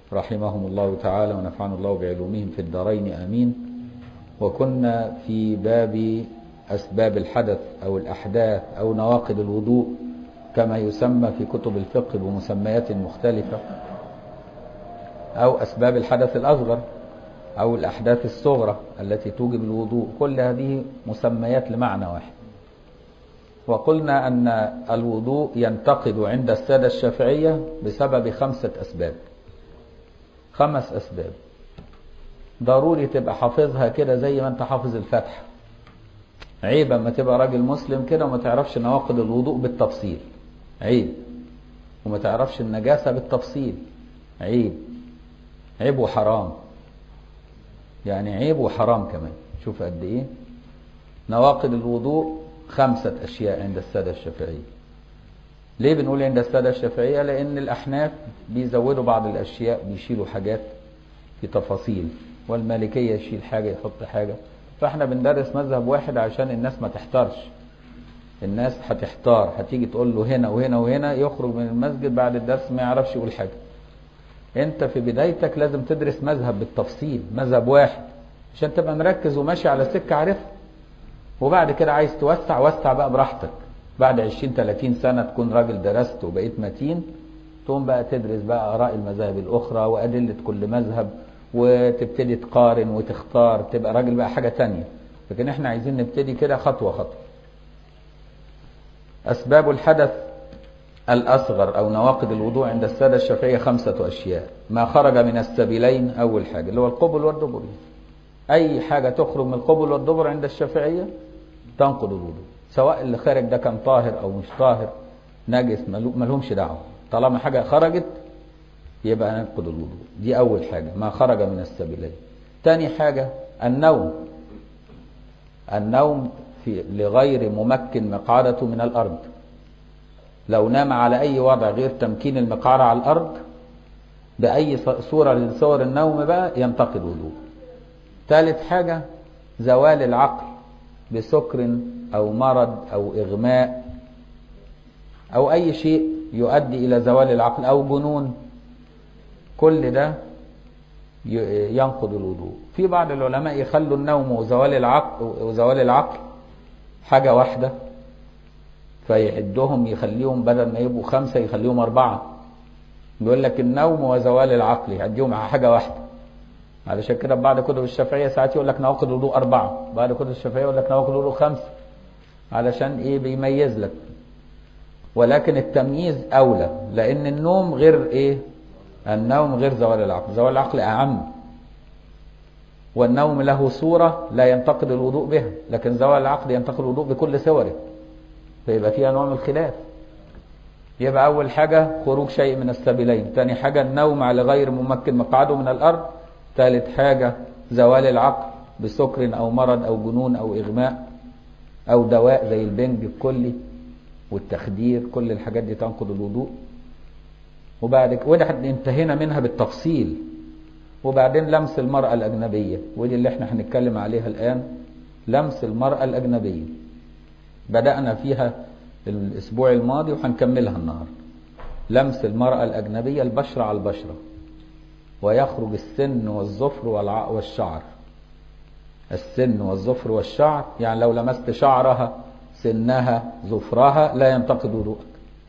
رحمهم الله تعالى ونفعنا الله بعلومهم في الدارين آمين وكنا في باب أسباب الحدث أو الأحداث أو نواقض الوضوء كما يسمى في كتب الفقه بمسميات مختلفة أو أسباب الحدث الأصغر أو الأحداث الصغرى التي توجب الوضوء كل هذه مسميات لمعنى واحد وقلنا أن الوضوء ينتقد عند السادة الشافعية بسبب خمسة أسباب خمس أسباب ضروري تبقى حافظها كده زي ما انت حافظ الفتح عيب اما تبقى راجل مسلم كده وما تعرفش نواقض الوضوء بالتفصيل عيب وما تعرفش النجاسة بالتفصيل عيب عيب وحرام يعني عيب وحرام كمان شوف قد ايه نواقض الوضوء خمسة أشياء عند السادة الشافعية ليه بنقول عند السادة الشافعية لأن الأحناف بيزودوا بعض الأشياء بيشيلوا حاجات في تفاصيل والمالكية يشيل حاجة يحط حاجة فاحنا بندرس مذهب واحد عشان الناس ما تحتارش الناس هتحتار هتيجي تقول له هنا وهنا وهنا يخرج من المسجد بعد الدرس ما يعرفش يقول حاجة انت في بدايتك لازم تدرس مذهب بالتفصيل مذهب واحد عشان تبقى مركز وماشي على سكة عارفها وبعد كده عايز توسع وسع بقى براحتك بعد 20 30 سنة تكون راجل درست وبقيت متين تقوم بقى تدرس بقى آراء المذاهب الأخرى وأدلة كل مذهب وتبتدي تقارن وتختار تبقى راجل بقى حاجة تانية لكن احنا عايزين نبتدي كده خطوة خطوة أسباب الحدث الأصغر أو نواقض الوضوء عند السادة الشافعية خمسة أشياء ما خرج من السبيلين أول حاجة اللي هو القبل والدبر أي حاجة تخرج من القبل والدبر عند الشافعية تنقض الوضوء سواء اللي خارج ده كان طاهر أو مش طاهر نجس ملهمش دعوة طالما حاجة خرجت يبقى ننقض الوضوء دي أول حاجة ما خرج من السبيلين تاني حاجة النوم النوم في لغير ممكن مقعدته من الأرض لو نام على أي وضع غير تمكين المقعرة على الأرض بأي صورة من صور النوم بقى ينتقد وضوء ثالث حاجة زوال العقل بسكر أو مرض أو إغماء أو أي شيء يؤدي إلى زوال العقل أو جنون كل ده ينقض الوضوء في بعض العلماء يخلوا النوم وزوال العقل وزوال العقل حاجة واحدة فيعدهم يخليهم بدل ما يبقوا خمسة يخليهم أربعة يقول لك النوم وزوال العقل يعديهم على حاجة واحدة علشان كده بعد كتب الشافعية ساعات يقول لك نواقض الوضوء أربعة بعد كتب الشافعية يقول لك نواقض الوضوء خمسة علشان إيه بيميز لك ولكن التمييز أولى لأن النوم غير إيه النوم غير زوال العقل زوال العقل أعم والنوم له صورة لا ينتقد الوضوء بها لكن زوال العقل ينتقد الوضوء بكل صوره فيبقى فيها نوع من الخلاف يبقى أول حاجة خروج شيء من السبيلين ثاني حاجة النوم على غير ممكن مقعده من الأرض ثالث حاجة زوال العقل بسكر أو مرض أو جنون أو إغماء أو دواء زي البنج الكلي والتخدير كل الحاجات دي تنقض الوضوء وبعد وده انتهينا منها بالتفصيل وبعدين لمس المرأة الأجنبية ودي اللي احنا هنتكلم عليها الآن لمس المرأة الأجنبية بدأنا فيها الأسبوع الماضي وهنكملها النهاردة لمس المرأة الأجنبية البشرة على البشرة ويخرج السن والظفر والشعر السن والظفر والشعر يعني لو لمست شعرها سنها ظفرها لا ينتقد وضوءك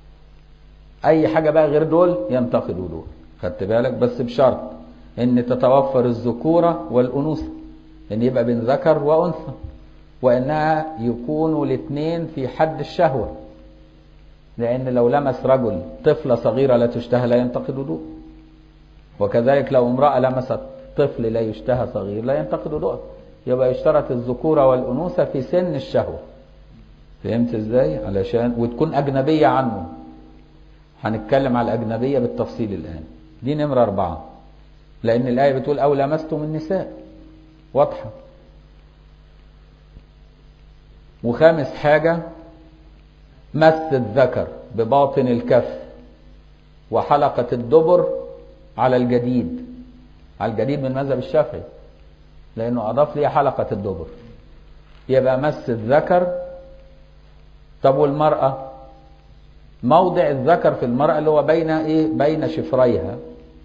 اي حاجة بقى غير دول ينتقد وضوءك خدت بالك بس بشرط ان تتوفر الذكورة والانوثة ان يبقى بين ذكر وانثى وانها يكونوا الاثنين في حد الشهوة لان لو لمس رجل طفلة صغيرة لا تشتهى لا ينتقد وضوء وكذلك لو امرأة لمست طفل لا يشتهى صغير لا ينتقد وضوء يبقى يشترط الذكورة والانوثة في سن الشهوة فهمت ازاي علشان وتكون اجنبية عنه هنتكلم على الاجنبية بالتفصيل الان دي نمرة اربعة لان الاية بتقول او لمستم النساء واضحة وخامس حاجة مس الذكر بباطن الكف وحلقة الدبر على الجديد على الجديد من مذهب الشافعي لانه اضاف لي حلقة الدبر يبقى مس الذكر طب والمرأة موضع الذكر في المرأة اللي هو بين ايه بين شفريها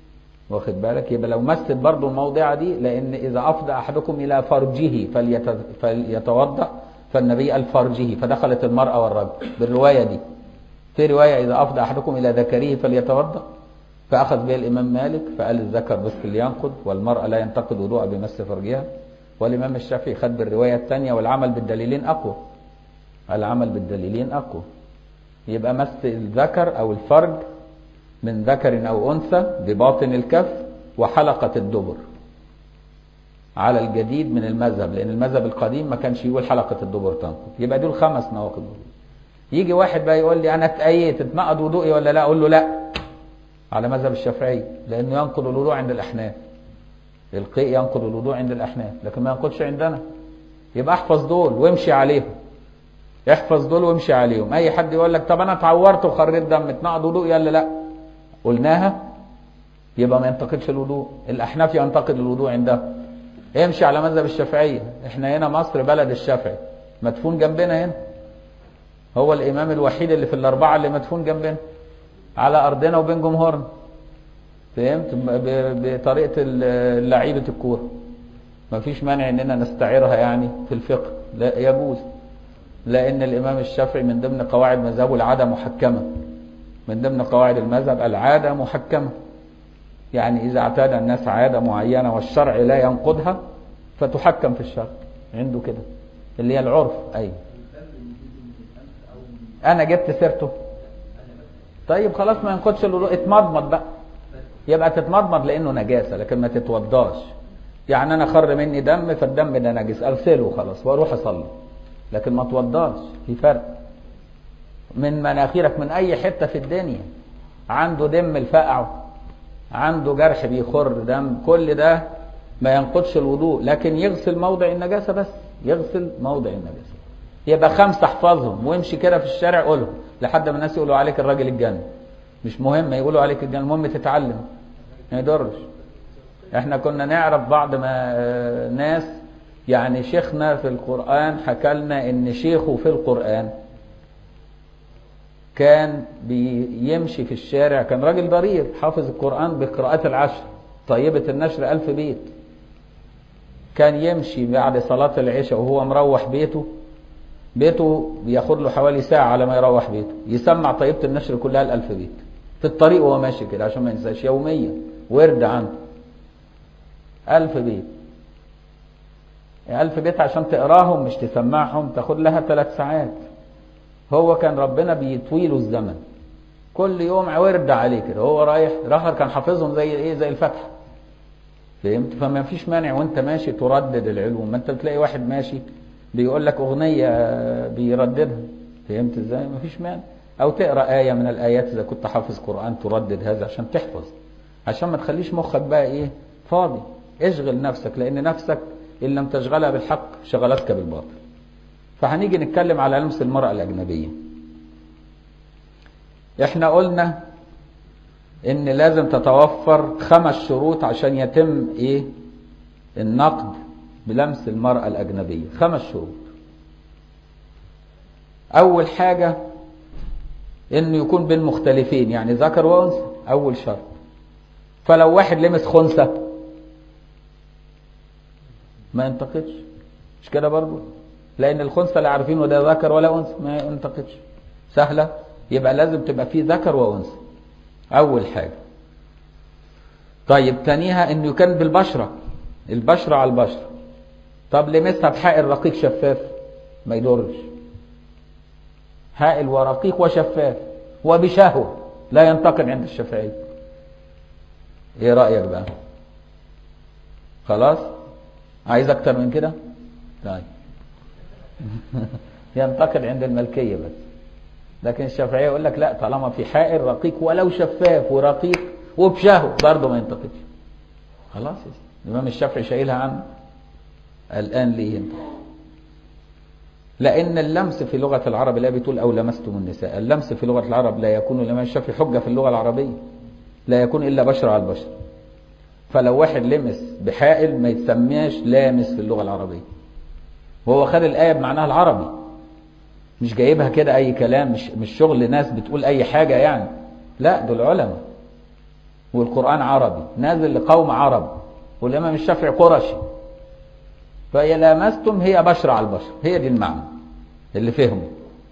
واخد بالك يبقى لو مست برضو الموضع دي لان اذا افضى احدكم الى فرجه فليت... فليتوضا فالنبي قال فرجه فدخلت المراه والرجل بالروايه دي في روايه اذا افضى احدكم الى ذكره فليتوضا فاخذ بها الامام مالك فقال الذكر بس اللي ينقض والمراه لا ينتقد وضوءها بمس فرجها والامام الشافعي خد بالروايه الثانيه والعمل بالدليلين اقوى العمل بالدليلين اقوى يبقى مس الذكر او الفرج من ذكر او انثى بباطن الكف وحلقه الدبر على الجديد من المذهب لان المذهب القديم ما كانش يقول حلقه الدبر تنقض يبقى دول خمس نواقض وضوء يجي واحد بقى يقول لي انا اتأيت اتنقض وضوئي ولا لا اقول له لا على مذهب الشافعي لانه ينقض الوضوء عند الاحناف القيء ينقض الوضوء عند الاحناف لكن ما ينقضش عندنا يبقى احفظ دول وامشي عليهم احفظ دول وامشي عليهم اي حد يقول لك طب انا اتعورت وخريت دم اتنقض وضوء يلا لا قلناها يبقى ما ينتقدش الوضوء الاحناف ينتقد الوضوء عندها امشي على مذهب الشافعيه احنا هنا مصر بلد الشافعي مدفون جنبنا هنا هو الامام الوحيد اللي في الاربعه اللي مدفون جنبنا على ارضنا وبين جمهورنا فهمت بطريقه لعيبه الكوره ما فيش مانع اننا نستعيرها يعني في الفقه لا يجوز لان الامام الشافعي من ضمن قواعد مذهبه العاده محكمه من ضمن قواعد المذهب العاده محكمه يعني اذا اعتاد الناس عاده معينه والشرع لا ينقضها فتحكم في الشرع عنده كده اللي هي العرف ايوه انا جبت سيرته طيب خلاص ما ينقضش الوضوء اتمضمض بقى يبقى تتمضمض لانه نجاسه لكن ما تتوضاش يعني انا خر مني دم فالدم ده نجس اغسله خلاص واروح اصلي لكن ما توضاش في فرق من مناخيرك من اي حته في الدنيا عنده دم الفقعه عنده جرح بيخر دم كل ده ما ينقضش الوضوء لكن يغسل موضع النجاسه بس يغسل موضع النجاسه يبقى خمسه احفظهم وامشي كده في الشارع قولهم لحد ما الناس يقولوا عليك الراجل الجنة مش مهم يقولوا عليك الجنة المهم تتعلم ما يضرش احنا كنا نعرف بعض ما ناس يعني شيخنا في القرآن حكى لنا ان شيخه في القرآن كان بيمشي في الشارع كان راجل ضرير حافظ القرآن بقراءات العشر طيبة النشر ألف بيت كان يمشي بعد صلاة العشاء وهو مروح بيته بيته بياخد له حوالي ساعة على ما يروح بيته يسمع طيبة النشر كلها الألف بيت في الطريق وهو ماشي كده عشان ما ينساش يوميا ورد عنده ألف بيت ألف بيت عشان تقراهم مش تسمعهم تاخد لها ثلاث ساعات هو كان ربنا بيطويله الزمن كل يوم ورد عليه كده هو رايح راح كان حافظهم زي ايه زي الفتح فهمت فما فيش مانع وانت ماشي تردد العلوم ما انت بتلاقي واحد ماشي بيقول لك اغنيه بيرددها فهمت ازاي ما فيش مانع او تقرا ايه من الايات اذا كنت حافظ قران تردد هذا عشان تحفظ عشان ما تخليش مخك بقى ايه فاضي اشغل نفسك لان نفسك ان لم تشغلها بالحق شغلتك بالباطل فهنيجي نتكلم على لمس المرأة الأجنبية احنا قلنا ان لازم تتوفر خمس شروط عشان يتم ايه النقد بلمس المرأة الأجنبية خمس شروط أول حاجة إنه يكون بين مختلفين يعني ذكر وأنثى أول شرط فلو واحد لمس خنثى ما ينتقدش مش كده برضه لأن الخنثى لا عارفين ده ذكر ولا أنثى ما ينتقدش سهلة يبقى لازم تبقى فيه ذكر وأنثى أول حاجة طيب تانيها إنه كان بالبشرة البشرة على البشرة طب لمسها بحائل رقيق شفاف ما يضرش هائل ورقيق وشفاف وبشهوة لا ينتقد عند الشافعية ايه رأيك بقى خلاص عايز اكتر من كده طيب ينتقد عند الملكية بس لكن الشافعية يقول لك لا طالما في حائل رقيق ولو شفاف ورقيق وبشهوة برضه ما ينتقدش خلاص الإمام الشافعي شايلها عنه الآن ليه انت لأن اللمس في لغة العرب لا بتقول أو لمستم النساء اللمس في لغة العرب لا يكون الإمام الشافعي حجة في اللغة العربية لا يكون إلا بشر على البشر فلو واحد لمس بحائل ما يتسميش لامس في اللغة العربية وهو خد الآية بمعناها العربي مش جايبها كده أي كلام مش, مش شغل ناس بتقول أي حاجة يعني لا دول علماء والقرآن عربي نازل لقوم عرب والإمام الشافعي قرشي فهي لامستم هي بشر على البشر هي دي المعنى اللي فهمه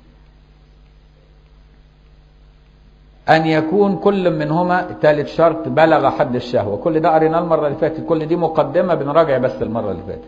أن يكون كل منهما ثالث شرط بلغ حد الشهوة كل ده قريناه المرة اللي فاتت كل دي مقدمة بنراجع بس المرة اللي فاتت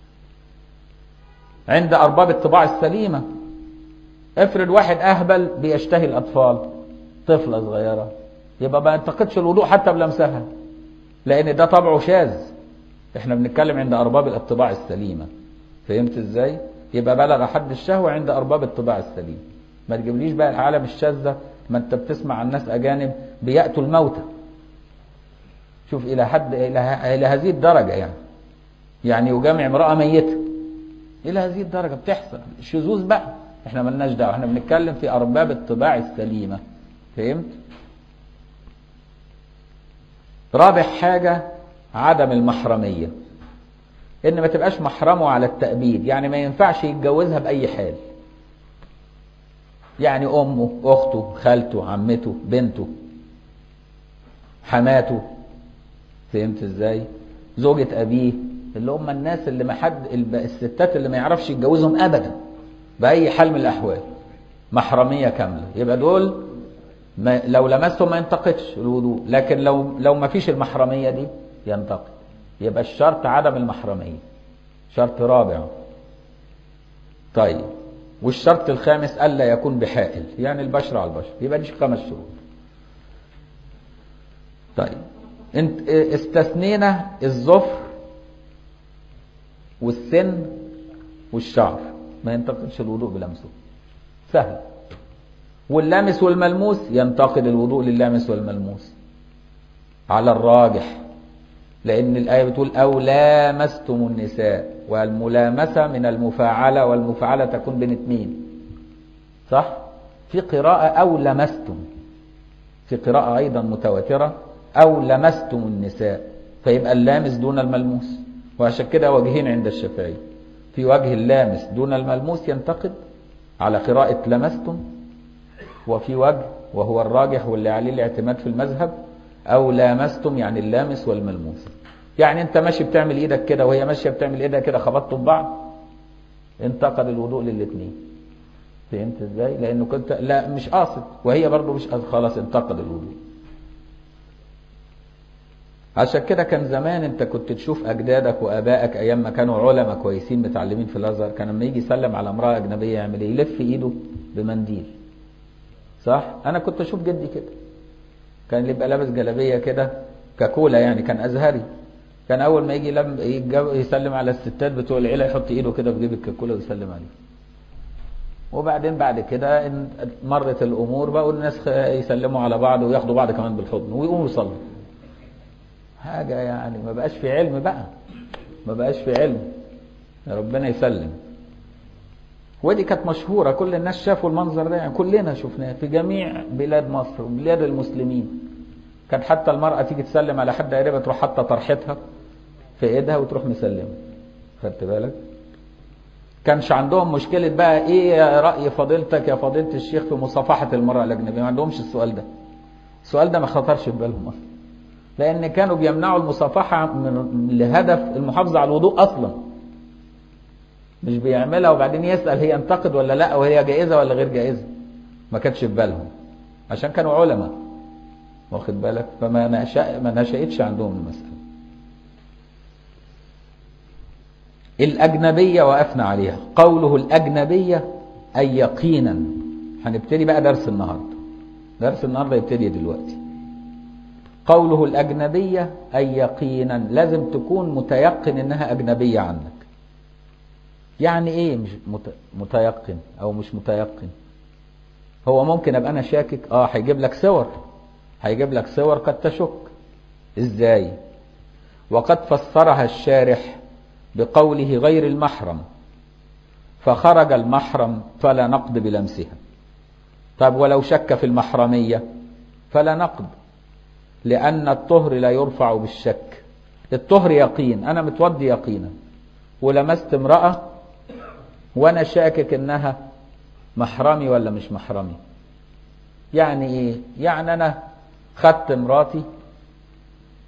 عند أرباب الطباع السليمة افرض واحد أهبل بيشتهي الأطفال طفلة صغيرة يبقى ما ينتقدش الوضوء حتى بلمسها لأن ده طبعه شاذ احنا بنتكلم عند أرباب الطباع السليمة فهمت ازاي؟ يبقى بلغ حد الشهوة عند أرباب الطباع السليمة ما تجيبليش بقى العالم الشاذة ما انت بتسمع عن ناس أجانب بيأتوا الموتى شوف إلى حد إلى, إلى هذه الدرجة يعني يعني يجامع امرأة ميتة إلى هذه الدرجة بتحصل الشذوذ بقى احنا ملناش دعوة احنا بنتكلم في أرباب الطباع السليمة فهمت؟ رابع حاجة عدم المحرمية ان ما تبقاش محرمه على التأبيد يعني ما ينفعش يتجوزها بأي حال يعني أمه أخته خالته عمته بنته حماته فهمت ازاي زوجة أبيه اللي هم الناس اللي ما حد الستات اللي ما يعرفش يتجوزهم أبدا بأي حال من الأحوال محرمية كاملة يبقى دول ما لو لمسهم ما ينتقدش الوضوء لكن لو لو ما فيش المحرمية دي ينتقد يبقى الشرط عدم المحرمية شرط رابع طيب والشرط الخامس ألا يكون بحائل يعني البشر على البشر يبقى دي خمس شروط طيب انت استثنينا الظفر والسن والشعر ما ينتقدش الوضوء بلمسه سهل واللامس والملموس ينتقد الوضوء للامس والملموس على الراجح لأن الآية بتقول أو لامستم النساء والملامسة من المفاعلة والمفاعلة تكون بين اثنين صح؟ في قراءة أو لمستم في قراءة أيضا متواترة أو لمستم النساء فيبقى اللامس دون الملموس وعشان كده وجهين عند الشافعي في وجه اللامس دون الملموس ينتقد على قراءة لمستم وفي وجه وهو الراجح واللي عليه الاعتماد في المذهب او لامستم يعني اللامس والملموس يعني انت ماشي بتعمل ايدك كده وهي ماشيه بتعمل ايدها كده خبطتوا ببعض انتقد الوضوء للاثنين فهمت ازاي لانه كنت لا مش قاصد وهي برضه مش قاصد خلاص انتقد الوضوء عشان كده كان زمان انت كنت تشوف اجدادك وابائك ايام ما كانوا علماء كويسين متعلمين في الازهر كان لما يجي يسلم على امراه اجنبيه يعمل ايه يلف ايده بمنديل صح انا كنت اشوف جدي كده كان اللي يبقى لابس جلابيه كده كاكولا يعني كان ازهري كان اول ما يجي لم يسلم على الستات بتوع العيله يحط ايده كده في جيب الكاكولا ويسلم عليه وبعدين بعد كده ان مرت الامور بقوا الناس يسلموا على بعض وياخدوا بعض كمان بالحضن ويقوموا يصلوا حاجه يعني ما بقاش في علم بقى ما بقاش في علم ربنا يسلم ودي كانت مشهورة كل الناس شافوا المنظر ده يعني كلنا شفناه في جميع بلاد مصر وبلاد المسلمين كانت حتى المرأة تيجي تسلم على حد قريبها تروح حاطة طرحتها في ايدها وتروح مسلمة خدت بالك كانش عندهم مشكلة بقى ايه رأي فضيلتك يا فضيلة الشيخ في مصافحة المرأة الأجنبية ما عندهمش السؤال ده السؤال ده ما خطرش في بالهم أصلا لأن كانوا بيمنعوا المصافحة من لهدف المحافظة على الوضوء أصلا مش بيعملها وبعدين يسأل هي ينتقد ولا لا وهي جائزة ولا غير جائزة ما كانتش في بالهم عشان كانوا علماء واخد بالك فما نشأ ما نشأتش عندهم المسألة الأجنبية وقفنا عليها قوله الأجنبية أي يقينا هنبتدي بقى درس النهاردة درس النهاردة يبتدي دلوقتي قوله الأجنبية أي يقينا لازم تكون متيقن إنها أجنبية عنك يعني ايه مش متيقن او مش متيقن هو ممكن ابقى انا شاكك اه هيجيب لك صور هيجيب لك صور قد تشك ازاي وقد فسرها الشارح بقوله غير المحرم فخرج المحرم فلا نقد بلمسها طب ولو شك في المحرمية فلا نقد لأن الطهر لا يرفع بالشك الطهر يقين أنا متوضي يقينا ولمست امرأة وانا شاكك انها محرمي ولا مش محرمي يعني ايه يعني انا خدت مراتي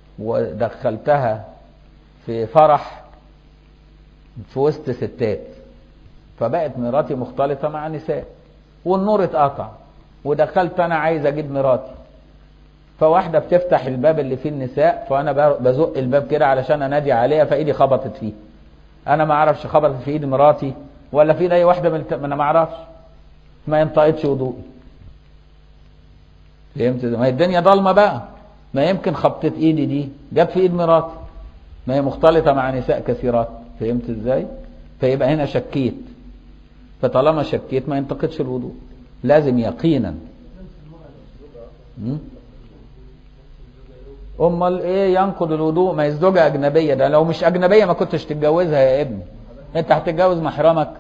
ودخلتها في فرح في وسط ستات فبقت مراتي مختلطة مع نساء والنور اتقطع ودخلت انا عايز اجيب مراتي فواحدة بتفتح الباب اللي فيه النساء فانا بزق الباب كده علشان انادي عليها فايدي خبطت فيه انا ما اعرفش خبطت في ايد مراتي ولا في ايد اي واحدة من الت... انا ما اعرفش ما ينطقتش وضوئي فهمت ما هي الدنيا ضلمة بقى ما يمكن خبطت ايدي دي جت في ايد مراتي ما هي مختلطة مع نساء كثيرات فهمت ازاي فيبقى هنا شكيت فطالما شكيت ما ينتقدش الوضوء لازم يقينا امال ايه ينقض الوضوء ما هي الزوجه اجنبيه ده لو مش اجنبيه ما كنتش تتجوزها يا ابني انت هتتجوز محرمك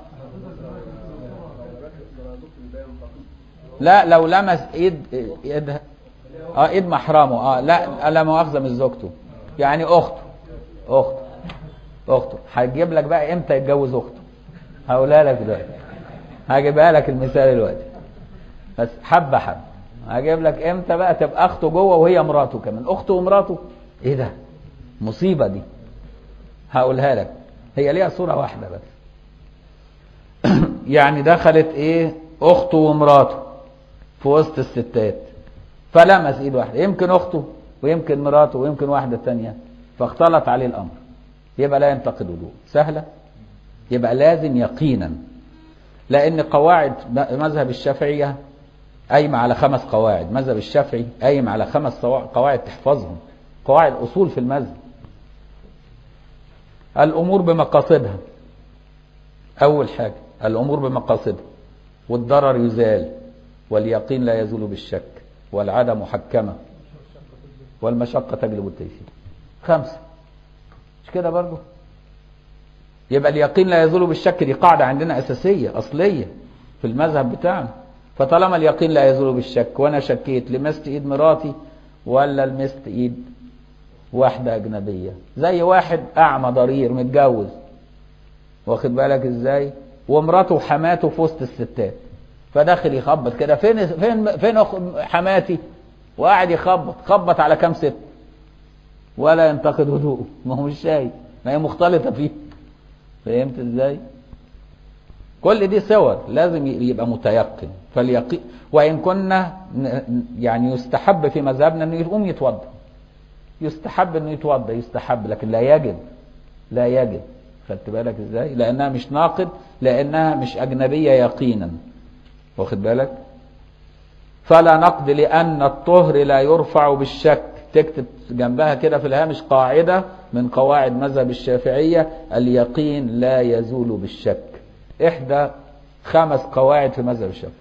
لا لو لمس ايد ايدها اه ايد محرمه اه لا لا مؤاخذه مش زوجته يعني اخته اخته اخته هتجيب لك بقى امتى يتجوز اخته هقولها لك دلوقتي هجيبها لك المثال دلوقتي بس حبه حبه هجيب لك امتى بقى تبقى اخته جوه وهي مراته كمان اخته ومراته ايه ده مصيبه دي هقولها لك هي ليها صوره واحده بس يعني دخلت ايه اخته ومراته في وسط الستات فلمس ايد واحده يمكن اخته ويمكن مراته ويمكن واحده ثانيه فاختلط عليه الامر يبقى لا ينتقد وضوء سهله يبقى لازم يقينا لان قواعد مذهب الشافعيه قايمه على خمس قواعد مذهب الشافعي قايم على خمس قواعد تحفظهم قواعد اصول في المذهب الامور بمقاصدها اول حاجه الامور بمقاصدها والضرر يزال واليقين لا يزول بالشك والعاده محكمه والمشقه تجلب التيسير خمسه مش كده برضه يبقى اليقين لا يزول بالشك دي قاعده عندنا اساسيه اصليه في المذهب بتاعنا فطالما اليقين لا يزول بالشك وانا شكيت لمست ايد مراتي ولا لمست ايد واحدة اجنبية زي واحد اعمى ضرير متجوز واخد بالك ازاي ومراته وحماته في وسط الستات فداخل يخبط كده فين فين فين حماتي وقاعد يخبط خبط على كام ست ولا ينتقد هدوءه ما هو مش شايف ما هي مختلطة فيه فهمت ازاي كل دي صور لازم يبقى متيقن فاليقين وان كنا يعني يستحب في مذهبنا انه يقوم يتوضا يستحب انه يتوضا يستحب لكن لا يجب لا يجب خدت بالك ازاي لانها مش ناقد لانها مش اجنبيه يقينا واخد بالك فلا نقد لان الطهر لا يرفع بالشك تكتب جنبها كده في الهامش قاعده من قواعد مذهب الشافعيه اليقين لا يزول بالشك احدى خمس قواعد في مذهب الشافعي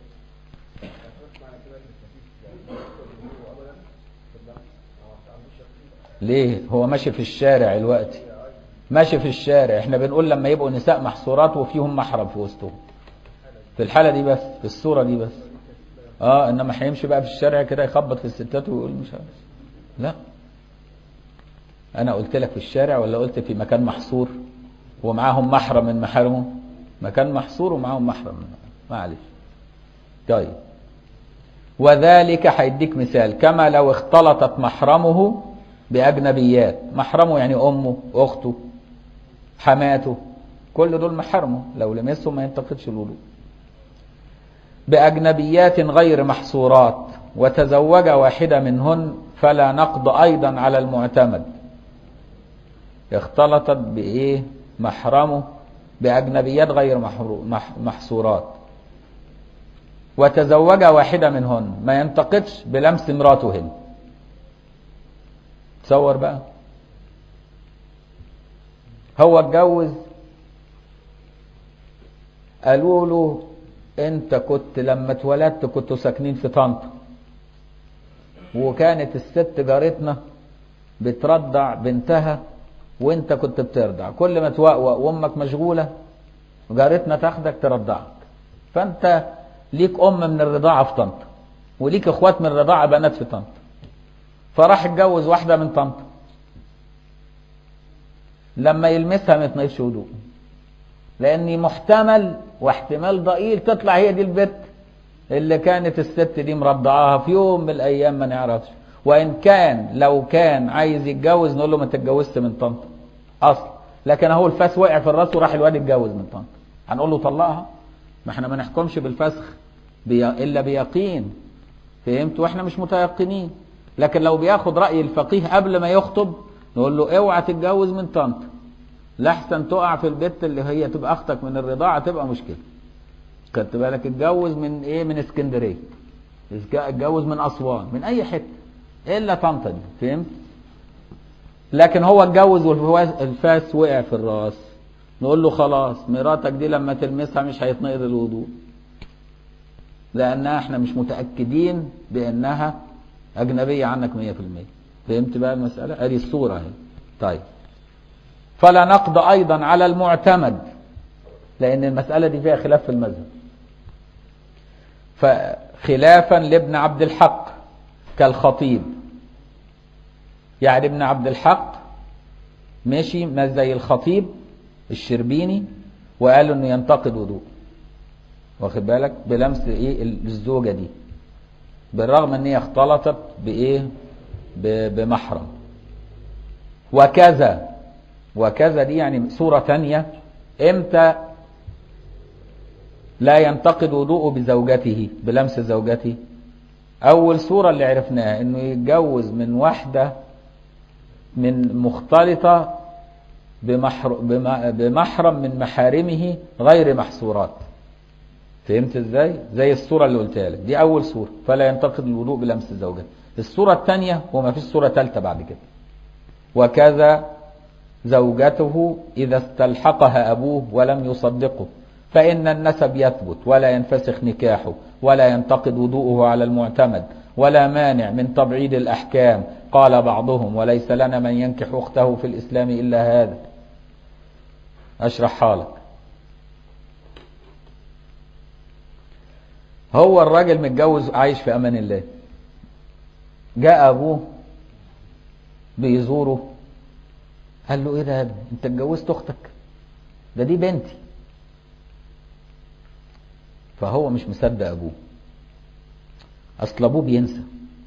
ليه هو ماشي في الشارع الوقت ماشي في الشارع احنا بنقول لما يبقوا نساء محصورات وفيهم محرم في وسطهم في الحالة دي بس في الصورة دي بس اه انما هيمشي بقى في الشارع كده يخبط في الستات ويقول مش عارف لا انا قلت لك في الشارع ولا قلت في مكان محصور ومعاهم محرم من محارمه مكان محصور ومعاهم محرم معلش طيب وذلك هيديك مثال كما لو اختلطت محرمه بأجنبيات محرمه يعني أمه أخته حماته كل دول محرمه لو لمسهم ما ينتقدش الوضوء بأجنبيات غير محصورات وتزوج واحدة منهن فلا نقض أيضا على المعتمد اختلطت بإيه محرمه بأجنبيات غير محصورات وتزوج واحدة منهن ما ينتقدش بلمس امراتهن تصور بقى هو اتجوز قالوا له انت كنت لما اتولدت كنتوا ساكنين في طنطا وكانت الست جارتنا بترضع بنتها وانت كنت بترضع كل ما توقوق وامك مشغوله جارتنا تاخدك ترضعك فانت ليك ام من الرضاعه في طنطا وليك اخوات من الرضاعه بنات في طنطا فراح اتجوز واحده من طنطا لما يلمسها ما يتنقش وضوء لاني محتمل واحتمال ضئيل تطلع هي دي البت اللي كانت الست دي مرضعاها في يوم من الايام ما نعرفش وان كان لو كان عايز يتجوز نقول له ما تتجوزت من طنطا اصل لكن اهو الفاس وقع في الراس وراح الواد يتجوز من طنطا هنقول له طلقها ما احنا ما نحكمش بالفسخ بي... الا بيقين فهمت واحنا مش متيقنين لكن لو بياخد راي الفقيه قبل ما يخطب نقول له اوعى تتجوز من طنطا لحسن تقع في البت اللي هي تبقى اختك من الرضاعه تبقى مشكله خدت بالك اتجوز من ايه من اسكندريه اتجوز من اسوان من اي حته الا طنطا دي فهمت لكن هو اتجوز والفاس وقع في الراس نقول له خلاص مراتك دي لما تلمسها مش هيتنقض الوضوء لانها احنا مش متاكدين بانها اجنبيه عنك 100% فهمت بقى المساله ادي الصوره اهي طيب فلا نقض ايضا على المعتمد لان المساله دي فيها خلاف في المذهب فخلافا لابن عبد الحق كالخطيب يعني ابن عبد الحق ماشي ما زي الخطيب الشربيني وقالوا انه ينتقد وضوء واخد بالك بلمس ايه الزوجه دي بالرغم ان هي اختلطت بايه بمحرم وكذا وكذا دي يعني صورة تانية امتى لا ينتقد وضوءه بزوجته بلمس زوجته اول صورة اللي عرفناها انه يتجوز من واحدة من مختلطة بمحرم من محارمه غير محصورات فهمت ازاي زي الصورة اللي قلتها لك دي اول صورة فلا ينتقد الوضوء بلمس زوجته الصورة الثانية وما فيش صورة ثالثة بعد كده وكذا زوجته إذا استلحقها أبوه ولم يصدقه فإن النسب يثبت ولا ينفسخ نكاحه ولا ينتقد وضوءه على المعتمد ولا مانع من تبعيد الأحكام قال بعضهم وليس لنا من ينكح أخته في الإسلام إلا هذا أشرحها لك هو الراجل متجوز عايش في أمان الله جاء أبوه بيزوره قال له ايه ده يا ابني انت اتجوزت اختك ده دي بنتي فهو مش مصدق ابوه اصل ابوه بينسى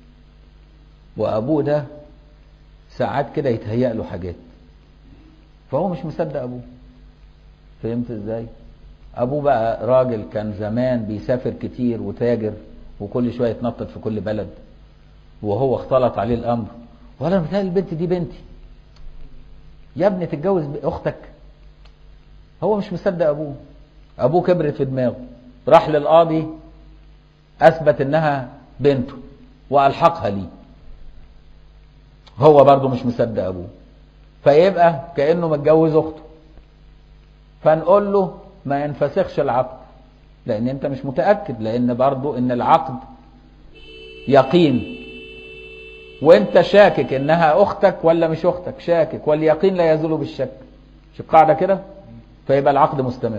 وابوه ده ساعات كده يتهيأ له حاجات فهو مش مصدق ابوه فهمت ازاي ابوه بقى راجل كان زمان بيسافر كتير وتاجر وكل شويه يتنطط في كل بلد وهو اختلط عليه الامر ولا متهيألي البنت دي بنتي يا ابني تتجوز اختك هو مش مصدق ابوه ابوه كبرت في دماغه راح للقاضي اثبت انها بنته والحقها ليه هو برضه مش مصدق ابوه فيبقى كانه متجوز اخته فنقول له ما ينفسخش العقد لان انت مش متاكد لان برضه ان العقد يقين وانت شاكك انها اختك ولا مش اختك شاكك واليقين لا يزول بالشك مش القاعده كده فيبقى العقد مستمر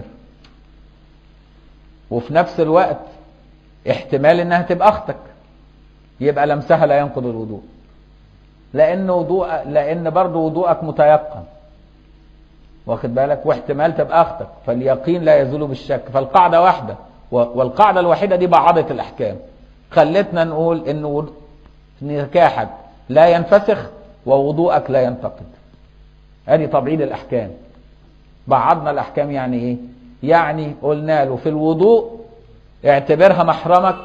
وفي نفس الوقت احتمال انها تبقى اختك يبقى لمسها لا ينقض الوضوء لان وضوء لان برضه وضوءك متيقن واخد بالك واحتمال تبقى اختك فاليقين لا يزول بالشك فالقاعده واحده والقاعده الوحيده دي بعضت الاحكام خلتنا نقول ان نكاحك لا ينفسخ ووضوءك لا ينتقد ادي تبعيد الاحكام بعضنا الاحكام يعني ايه يعني قلنا له في الوضوء اعتبرها محرمك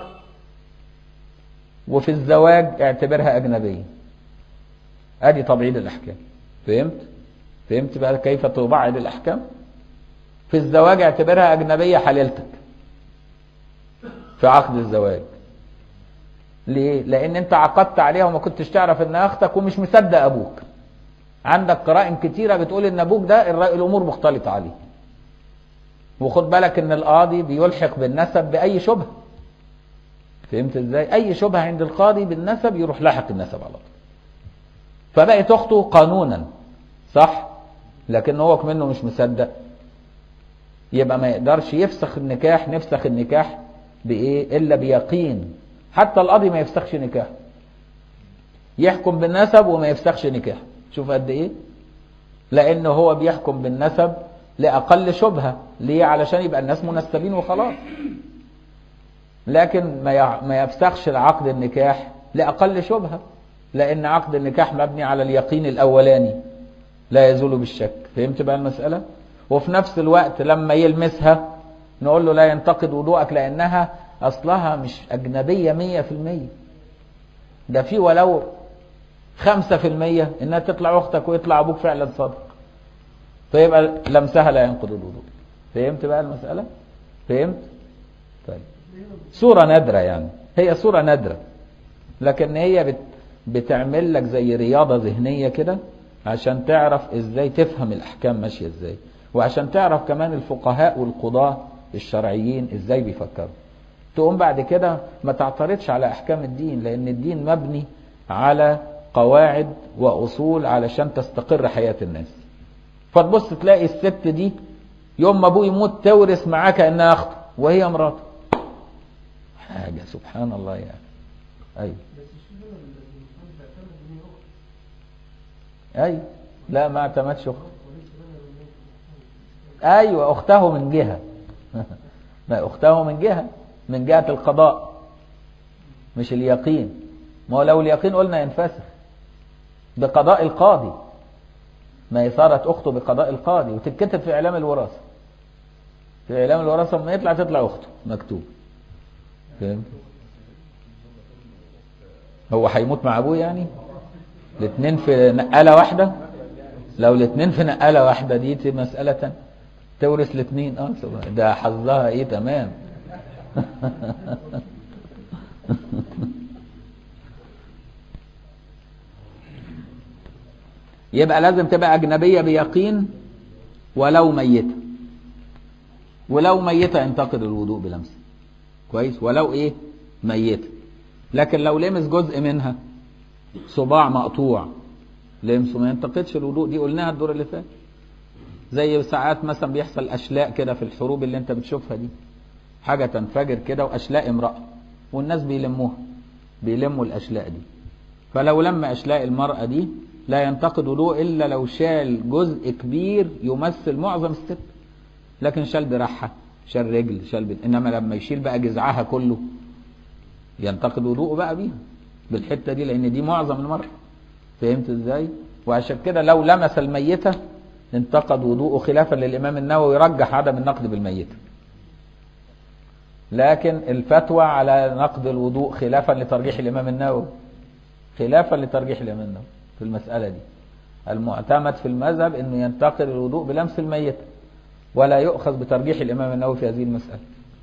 وفي الزواج اعتبرها اجنبيه ادي تبعيد الاحكام فهمت فهمت بقى كيف تبعد الاحكام في الزواج اعتبرها اجنبيه حليلتك في عقد الزواج ليه؟ لأن أنت عقدت عليها وما كنتش تعرف إنها أختك ومش مصدق أبوك. عندك قرائن كتيرة بتقول إن أبوك ده الأمور مختلطة عليه. وخد بالك إن القاضي بيلحق بالنسب بأي شبهة. فهمت إزاي؟ أي شبهة عند القاضي بالنسب يروح لاحق النسب على طول. فبقت أخته قانونا صح؟ لكن هو كمنه مش مصدق. يبقى ما يقدرش يفسخ النكاح نفسخ النكاح بإيه؟ إلا بيقين حتى القاضي ما يفسخش نكاح يحكم بالنسب وما يفسخش نكاح شوف قد ايه لان هو بيحكم بالنسب لاقل شبهه ليه علشان يبقى الناس منسبين وخلاص لكن ما ما يفسخش العقد النكاح لاقل شبهه لان عقد النكاح مبني على اليقين الاولاني لا يزول بالشك فهمت بقى المسألة وفي نفس الوقت لما يلمسها نقول له لا ينتقد وضوءك لانها اصلها مش اجنبية مية في المية ده في ولو خمسة في المية انها تطلع اختك ويطلع ابوك فعلا صادق فيبقى لمسها لا ينقض الوضوء فهمت بقى المسألة فهمت طيب صورة نادرة يعني هي صورة نادرة لكن هي بت بتعمل لك زي رياضة ذهنية كده عشان تعرف ازاي تفهم الاحكام ماشية ازاي وعشان تعرف كمان الفقهاء والقضاة الشرعيين ازاي بيفكروا تقوم بعد كده ما تعترضش على احكام الدين لان الدين مبني على قواعد واصول علشان تستقر حياة الناس فتبص تلاقي الست دي يوم ما ابوه يموت تورث معاه كانها اخته وهي مراته حاجة سبحان الله يعني ايوه ايوه لا ما اعتمدش اخته ايوه اخته من جهة ما اخته من جهة من جهة القضاء مش اليقين ما هو لو اليقين قلنا ينفسخ بقضاء القاضي ما هي صارت اخته بقضاء القاضي وتتكتب في اعلام الوراثة في اعلام الوراثة لما يطلع تطلع اخته مكتوب فهمت هو هيموت مع ابوه يعني الاثنين في نقالة واحدة لو الاثنين في نقالة واحدة دي دي مسألة تانية. تورث الاثنين اه سبحان- ده حظها ايه تمام يبقى لازم تبقى أجنبية بيقين ولو ميتة ولو ميتة ينتقد الوضوء بلمسه كويس ولو ايه ميتة لكن لو لمس جزء منها صباع مقطوع لمسه ما ينتقدش الوضوء دي قلناها الدور اللي فات زي ساعات مثلا بيحصل اشلاء كده في الحروب اللي انت بتشوفها دي حاجة تنفجر كده واشلاء امرأة والناس بيلموها بيلموا الاشلاء دي فلو لم اشلاء المرأة دي لا ينتقد وضوء الا لو شال جزء كبير يمثل معظم الست لكن شال دراعها شال رجل شال بد... انما لما يشيل بقى جذعها كله ينتقد وضوءه بقى بيها بالحته دي لان دي معظم المرأة فهمت ازاي وعشان كده لو لمس الميتة انتقد وضوءه خلافا للامام النووي رجح عدم النقد بالميتة لكن الفتوى على نقد الوضوء خلافا لترجيح الامام النووي خلافا لترجيح الامام النووي في المسألة دي المعتمد في المذهب انه ينتقد الوضوء بلمس الميتة ولا يؤخذ بترجيح الامام النووي في هذه المسألة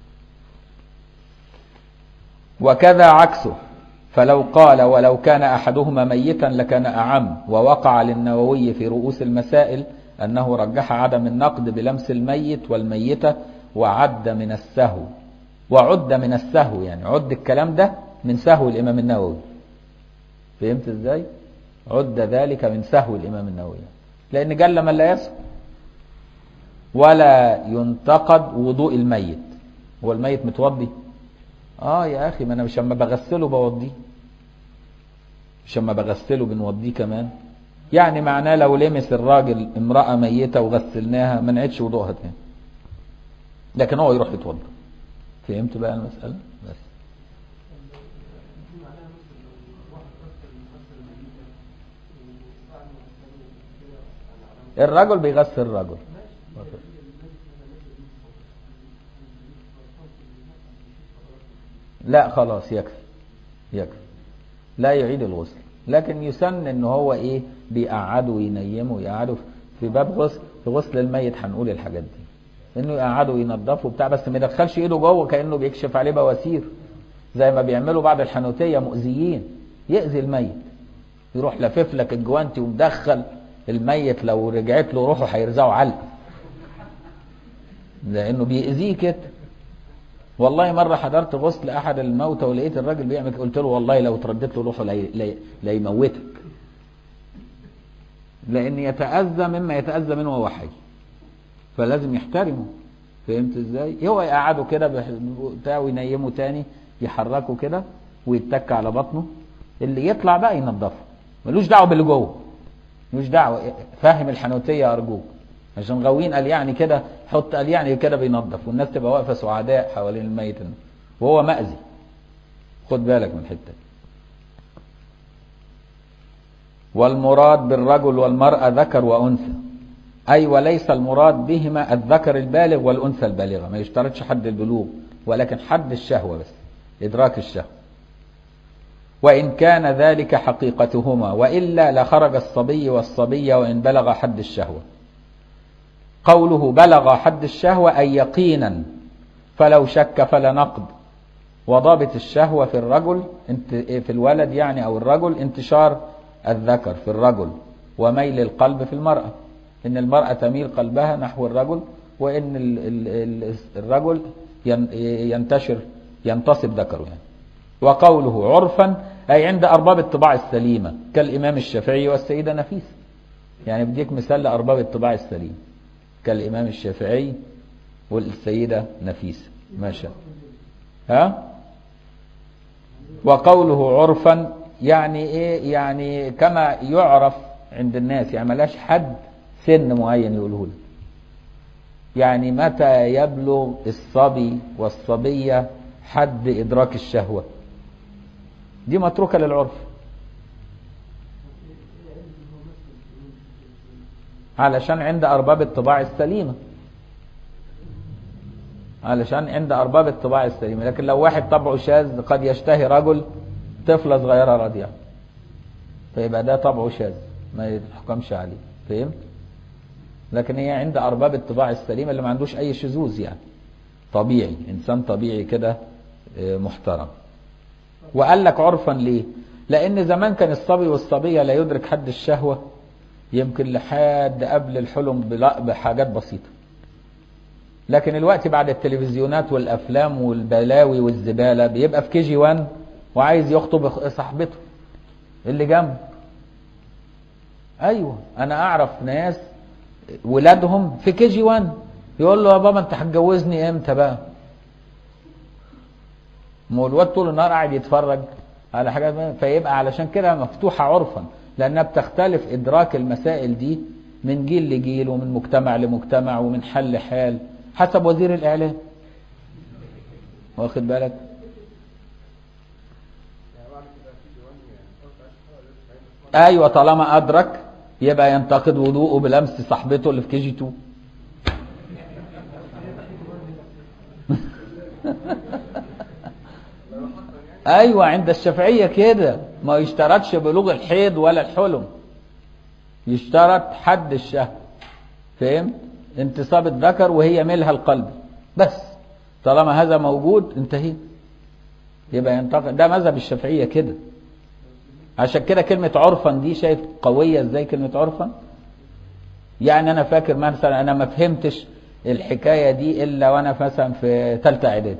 وكذا عكسه فلو قال ولو كان أحدهما ميتا لكان أعم ووقع للنووي في رؤوس المسائل أنه رجح عدم النقد بلمس الميت والميتة وعد من السهو وعد من السهو يعني عد الكلام ده من سهو الإمام النووي فهمت ازاي عد ذلك من سهو الإمام النووي لأن جل من لا يسهو ولا ينتقد وضوء الميت هو الميت متوضي اه يا اخي ما انا مش اما بغسله بوضيه مش اما بغسله بنوضيه كمان يعني معناه لو لمس الراجل امرأة ميتة وغسلناها ما نعيدش وضوءها تاني لكن هو يروح يتوضا فهمت بقى المسألة بس الرجل بيغسل الرجل لا خلاص يكفي يكفي لا يعيد الغسل لكن يسن ان هو ايه بيقعده وينيمه ويقعده في باب غسل في غسل الميت هنقول الحاجات دي انه يقعده وينضفه بتاع بس ما يدخلش ايده جوه كانه بيكشف عليه بواسير زي ما بيعملوا بعض الحنوتيه مؤذيين يأذي الميت يروح لفف لك الجوانتي ومدخل الميت لو رجعت له روحه هيرزعه علق لانه بيأذيه كده والله مرة حضرت غسل أحد الموتى ولقيت الراجل بيعمل كده. قلت له والله لو ترددت له روحه لا- لا- لا يموتك لأن يتأذى مما يتأذى منه وهو حي فلازم يحترمه فهمت ازاي؟ هو يقعده كده بح- بتاع وينيمه تاني يحركه كده ويتك على بطنه اللي يطلع بقى ينضفه ملوش دعوه باللي جوه ملوش دعوه فاهم الحنوتيه ارجوك عشان غاويين قال يعني كده حط قال يعني كده بينظف والناس تبقى واقفه سعداء حوالين الميت وهو مأذي خد بالك من الحته دي والمراد بالرجل والمرأة ذكر وأنثى أي وليس المراد بهما الذكر البالغ والأنثى البالغة ما يشترطش حد البلوغ ولكن حد الشهوة بس إدراك الشهوة وإن كان ذلك حقيقتهما وإلا لخرج الصبي والصبية وإن بلغ حد الشهوة قوله بلغ حد الشهوة أي يقينا فلو شك فلا نقض وضابط الشهوة في الرجل في الولد يعني أو الرجل انتشار الذكر في الرجل وميل القلب في المرأة إن المرأة تميل قلبها نحو الرجل وإن الرجل ينتشر ينتصب ذكره يعني وقوله عرفا أي عند أرباب الطباع السليمة كالإمام الشافعي والسيدة نفيسة يعني بديك مثال لأرباب الطباع السليمة كالإمام الشافعي والسيدة نفيسة ما شاء ها وقوله عرفا يعني ايه يعني كما يعرف عند الناس يعني ملاش حد سن معين يقوله لك يعني متى يبلغ الصبي والصبية حد إدراك الشهوة دي متروكة للعرف علشان عند أرباب الطباع السليمة علشان عند أرباب الطباع السليمة لكن لو واحد طبعه شاذ قد يشتهي رجل طفلة صغيرة رضيعة فيبقى ده طبعه شاذ ما يحكمش عليه فهمت لكن هي عند أرباب الطباع السليمة اللي ما عندوش أي شذوذ يعني طبيعي إنسان طبيعي كده محترم وقال لك عرفا ليه لأن زمان كان الصبي والصبية لا يدرك حد الشهوة يمكن لحد قبل الحلم بحاجات بسيطة لكن الوقت بعد التلفزيونات والأفلام والبلاوي والزبالة بيبقى في كي جي 1 وعايز يخطب صاحبته اللي جنبه ايوه انا اعرف ناس ولادهم في كي جي 1 يقول له يا بابا انت هتجوزني امتى بقى ما الواد طول النهار قاعد يتفرج على حاجات فيبقى علشان كده مفتوحه عرفا لانها بتختلف ادراك المسائل دي من جيل لجيل ومن مجتمع لمجتمع ومن حال لحال حسب وزير الاعلام واخد بالك ايوه طالما ادرك يبقى ينتقد وضوءه بلمس صاحبته اللي في كي جي 2 ايوه عند الشافعيه كده ما يشترطش بلوغ الحيض ولا الحلم يشترط حد الشهوه فهمت انتصاب الذكر وهي ملها القلب بس طالما هذا موجود انتهي يبقى ينتقد ده مذهب الشافعيه كده عشان كده كلمة عرفا دي شايف قوية ازاي كلمة عرفا يعني انا فاكر مثلا انا ما فهمتش الحكاية دي الا وانا مثلا في ثالثة اعدادي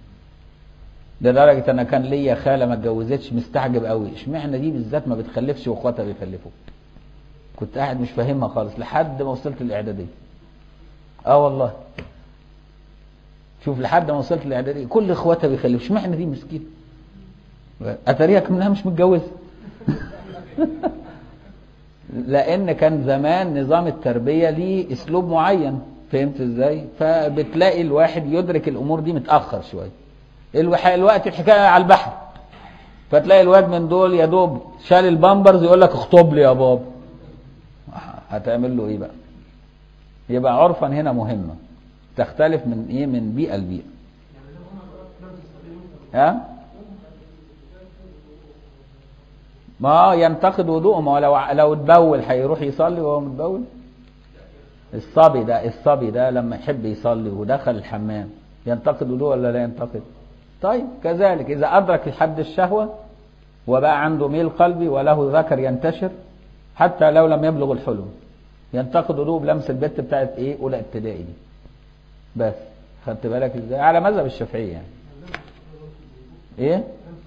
لدرجة انا كان ليا خالة ما اتجوزتش مستعجب قوي اشمعنى دي بالذات ما بتخلفش واخواتها بيخلفوا كنت قاعد مش فاهمها خالص لحد ما وصلت الاعدادية اه والله شوف لحد ما وصلت الاعدادية كل اخواتها بيخلفوا اشمعنى دي مسكينة اتاريها كمنها مش متجوزه لان كان زمان نظام التربيه ليه اسلوب معين فهمت ازاي فبتلاقي الواحد يدرك الامور دي متاخر شويه الوقت الحكايه على البحر فتلاقي الواد من دول يا دوب شال البامبرز يقول لك اخطب لي يا بابا هتعمل له ايه بقى يبقى عرفا هنا مهمه تختلف من ايه من بيئه لبيئه ها ما ينتقد وضوءه ما لو لو اتبول هيروح يصلي وهو متبول الصبي ده الصبي ده لما يحب يصلي ودخل الحمام ينتقد وضوءه ولا لا ينتقد طيب كذلك اذا ادرك حد الشهوه وبقى عنده ميل قلبي وله ذكر ينتشر حتى لو لم يبلغ الحلم ينتقد وضوءه بلمس البت بتاعت ايه اولى ابتدائي دي بس خدت بالك ازاي على مذهب الشافعيه يعني ايه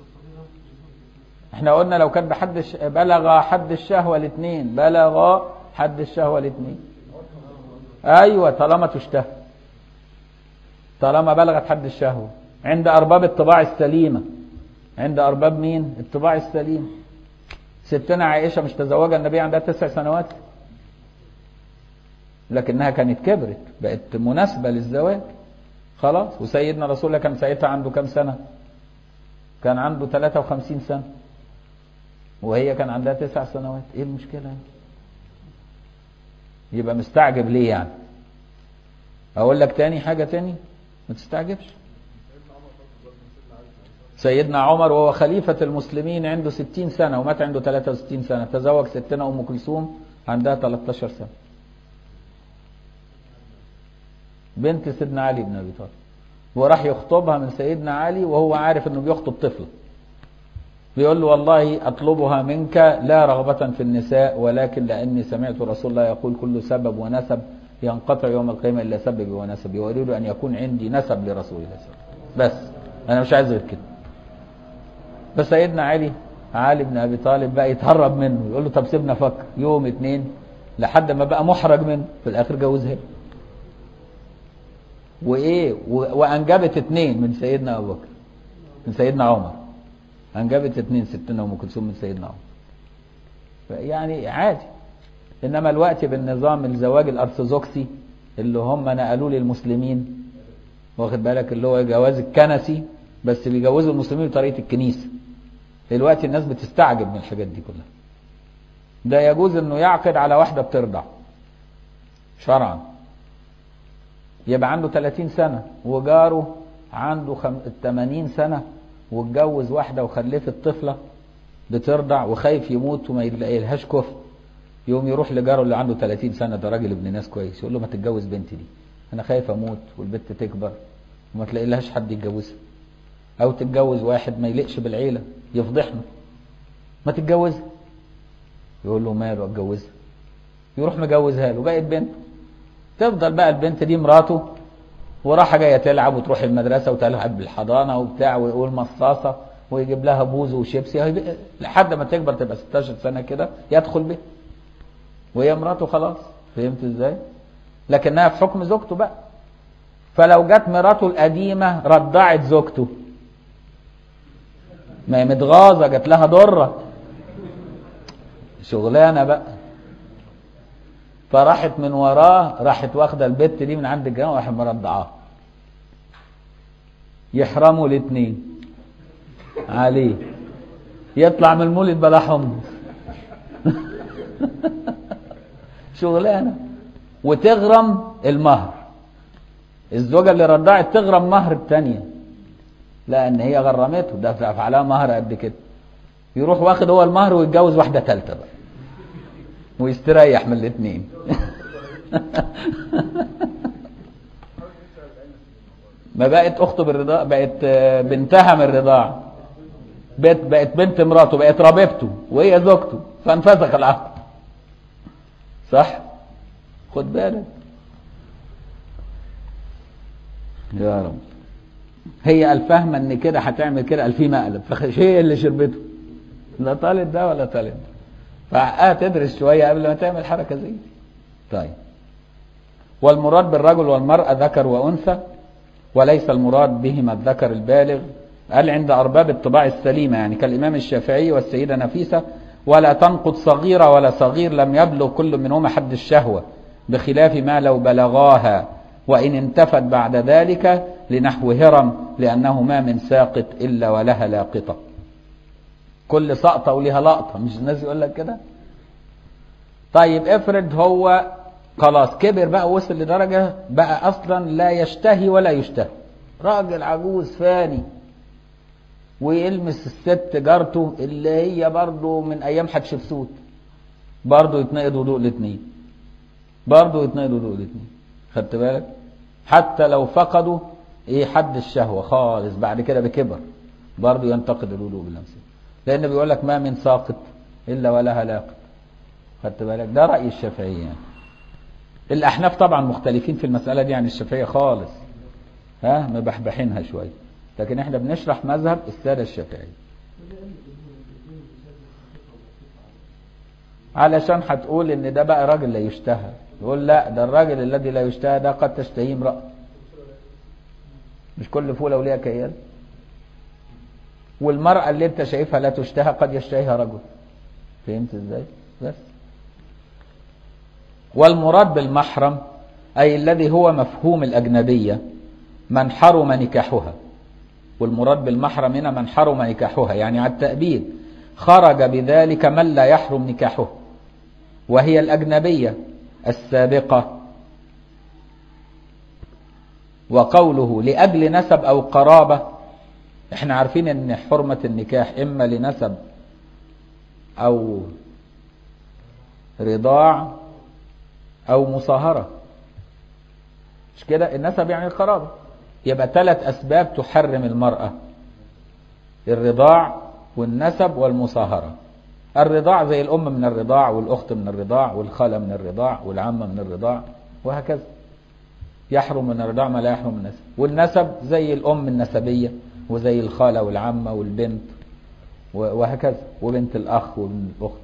احنا قلنا لو كان بحد الش... بلغ حد الشهوة الاثنين بلغ حد الشهوة الاثنين ايوه طالما تشتهى طالما بلغت حد الشهوة عند ارباب الطباع السليمة عند ارباب مين الطباع السليمة ستنا عائشة مش تزوجها النبي عندها تسع سنوات لكنها كانت كبرت بقت مناسبة للزواج خلاص وسيدنا رسول الله كان ساعتها عنده كام سنة كان عنده 53 سنة وهي كان عندها تسع سنوات ايه المشكلة يعني؟ يبقى مستعجب ليه يعني اقول لك تاني حاجة تاني ما تستعجبش سيدنا عمر وهو خليفة المسلمين عنده ستين سنة ومات عنده 63 سنة تزوج ستنا أم كلثوم عندها 13 سنة بنت سيدنا علي بن أبي طالب وراح يخطبها من سيدنا علي وهو عارف انه بيخطب طفلة بيقول له والله اطلبها منك لا رغبة في النساء ولكن لاني سمعت رسول الله يقول كل سبب ونسب ينقطع يوم القيامة الا سببي ونسبي واريد ان يكون عندي نسب لرسول الله صلى الله عليه وسلم بس انا مش عايز غير كده بس سيدنا علي علي بن ابي طالب بقى يتهرب منه يقول له طب سيبنا فكر يوم اتنين لحد ما بقى محرج منه في الاخر جوزها وايه و- وانجبت اتنين من سيدنا ابو بكر من سيدنا عمر انجبت اتنين ستنا ام كلثوم من سيدنا عمر يعني عادي انما الوقت بالنظام الزواج الارثوذكسي اللي هم نقلوه للمسلمين واخد بالك اللي هو جواز الكنسي بس بيجوزوا المسلمين بطريقه الكنيسه دلوقتي الناس بتستعجب من الحاجات دي كلها ده يجوز انه يعقد على واحده بترضع شرعا يبقى عنده 30 سنة وجاره عنده خم... 80 سنة واتجوز واحدة وخلفت طفلة بترضع وخايف يموت وما يلاقيلهاش كفء يقوم يروح لجاره اللي عنده 30 سنة ده راجل ابن ناس كويس يقول له ما تتجوز بنتي دي انا خايف اموت والبنت تكبر وما تلاقي لهاش حد يتجوزها او تتجوز واحد ما يليقش بالعيلة يفضحنا ما تتجوزها يقول له ماله اتجوزها يروح مجوزها له بقت بنته تفضل بقى البنت دي مراته وراحة جاية تلعب وتروح المدرسة وتلعب بالحضانة وبتاع والمصاصة ويجيب لها بوز وشيبسي هيبقى- لحد ما تكبر تبقى 16 سنة كده يدخل بيها وهي مراته خلاص فهمت ازاي؟ لكنها في حكم زوجته بقى فلو جت مراته القديمة رضعت زوجته ما هي متغاظة جات لها ضرة شغلانة بقى فراحت من وراه راحت واخده البت دي من عند الجيران وراحت مرضعاها يحرموا الاثنين عليه يطلع من المولد بلا حمص شغلانه وتغرم المهر الزوجه اللي رضعت تغرم مهر الثانيه لان هي غرمته دفع عليها مهر قد كده يروح واخد هو المهر ويتجوز واحده ثالثه بقى ويستريح من الاثنين ما بقت اخته بالرضاعة بقت آه، بنتها من الرضاعة بقت بقت بنت مراته بقت ربيبته وهي زوجته فانفسخ العقد صح خد بالك يا رب هي الفاهمة ان كده هتعمل كده قال في مقلب فخش هي اللي شربته لا طالب ده ولا طالب ده فحقها تدرس شوية قبل ما تعمل حركة زي دي طيب والمراد بالرجل والمرأة ذكر وأنثى وليس المراد بهما الذكر البالغ قال عند أرباب الطباع السليمة يعني كالإمام الشافعي والسيدة نفيسة ولا تنقض صغيرة ولا صغير لم يبلغ كل منهما حد الشهوة بخلاف ما لو بلغاها وإن انتفت بعد ذلك لنحو هرم لأنه ما من ساقط إلا ولها لاقطة كل سقطة وليها لقطة مش الناس يقول لك كده طيب افرض هو خلاص كبر بقى وصل لدرجة بقى أصلا لا يشتهي ولا يشتهي راجل عجوز فاني ويلمس الست جارته اللي هي برضه من أيام حتشبسوت برضه يتنقض وضوء الاثنين برضه يتنقض وضوء الاثنين خدت بالك حتى لو فقدوا ايه حد الشهوة خالص بعد كده بكبر برضه ينتقد الوضوء باللمسين لأن بيقول لك ما من ساقط إلا ولها لاقط خدت بالك ده رأي الشافعية يعني الأحناف طبعا مختلفين في المسألة دي عن الشافعية خالص ها مبحبحينها شوية لكن احنا بنشرح مذهب السادة الشافعية علشان هتقول ان ده بقى راجل لا يشتهى يقول لا ده الراجل الذي لا يشتهى ده قد تشتهيه امرأة مش كل فولة وليها كيال والمرأة اللي انت شايفها لا تشتهى قد يشتهيها رجل فهمت ازاي بس والمراد بالمحرم أي الذي هو مفهوم الأجنبية من حرم نكاحها والمراد بالمحرم هنا من حرم نكاحها يعني على التأبيد خرج بذلك من لا يحرم نكاحه وهي الأجنبية السابقة وقوله لأجل نسب أو قرابة احنا عارفين ان حرمة النكاح اما لنسب او رضاع او مصاهرة مش كده النسب يعني القرابة يبقى ثلاث اسباب تحرم المرأة الرضاع والنسب والمصاهرة الرضاع زي الام من الرضاع والاخت من الرضاع والخالة من الرضاع والعمة من الرضاع وهكذا يحرم من الرضاع ما لا يحرم من النسب والنسب زي الام النسبية وزي الخالة والعمة والبنت وهكذا وبنت الأخ وبنت الأخت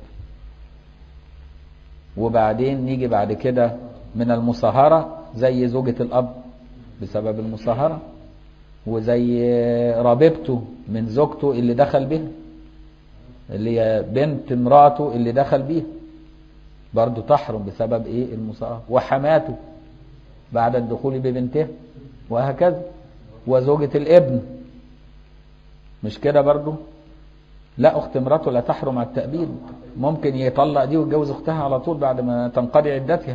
وبعدين نيجي بعد كده من المصاهرة زي زوجة الأب بسبب المصاهرة وزي راببته من زوجته اللي دخل بها اللي هي بنت مراته اللي دخل بيها برضو تحرم بسبب ايه المصاهرة وحماته بعد الدخول ببنتها وهكذا وزوجة الابن مش كده برضو لا اخت مراته لا تحرم على التأبيد ممكن يطلق دي ويتجوز اختها على طول بعد ما تنقضي عدتها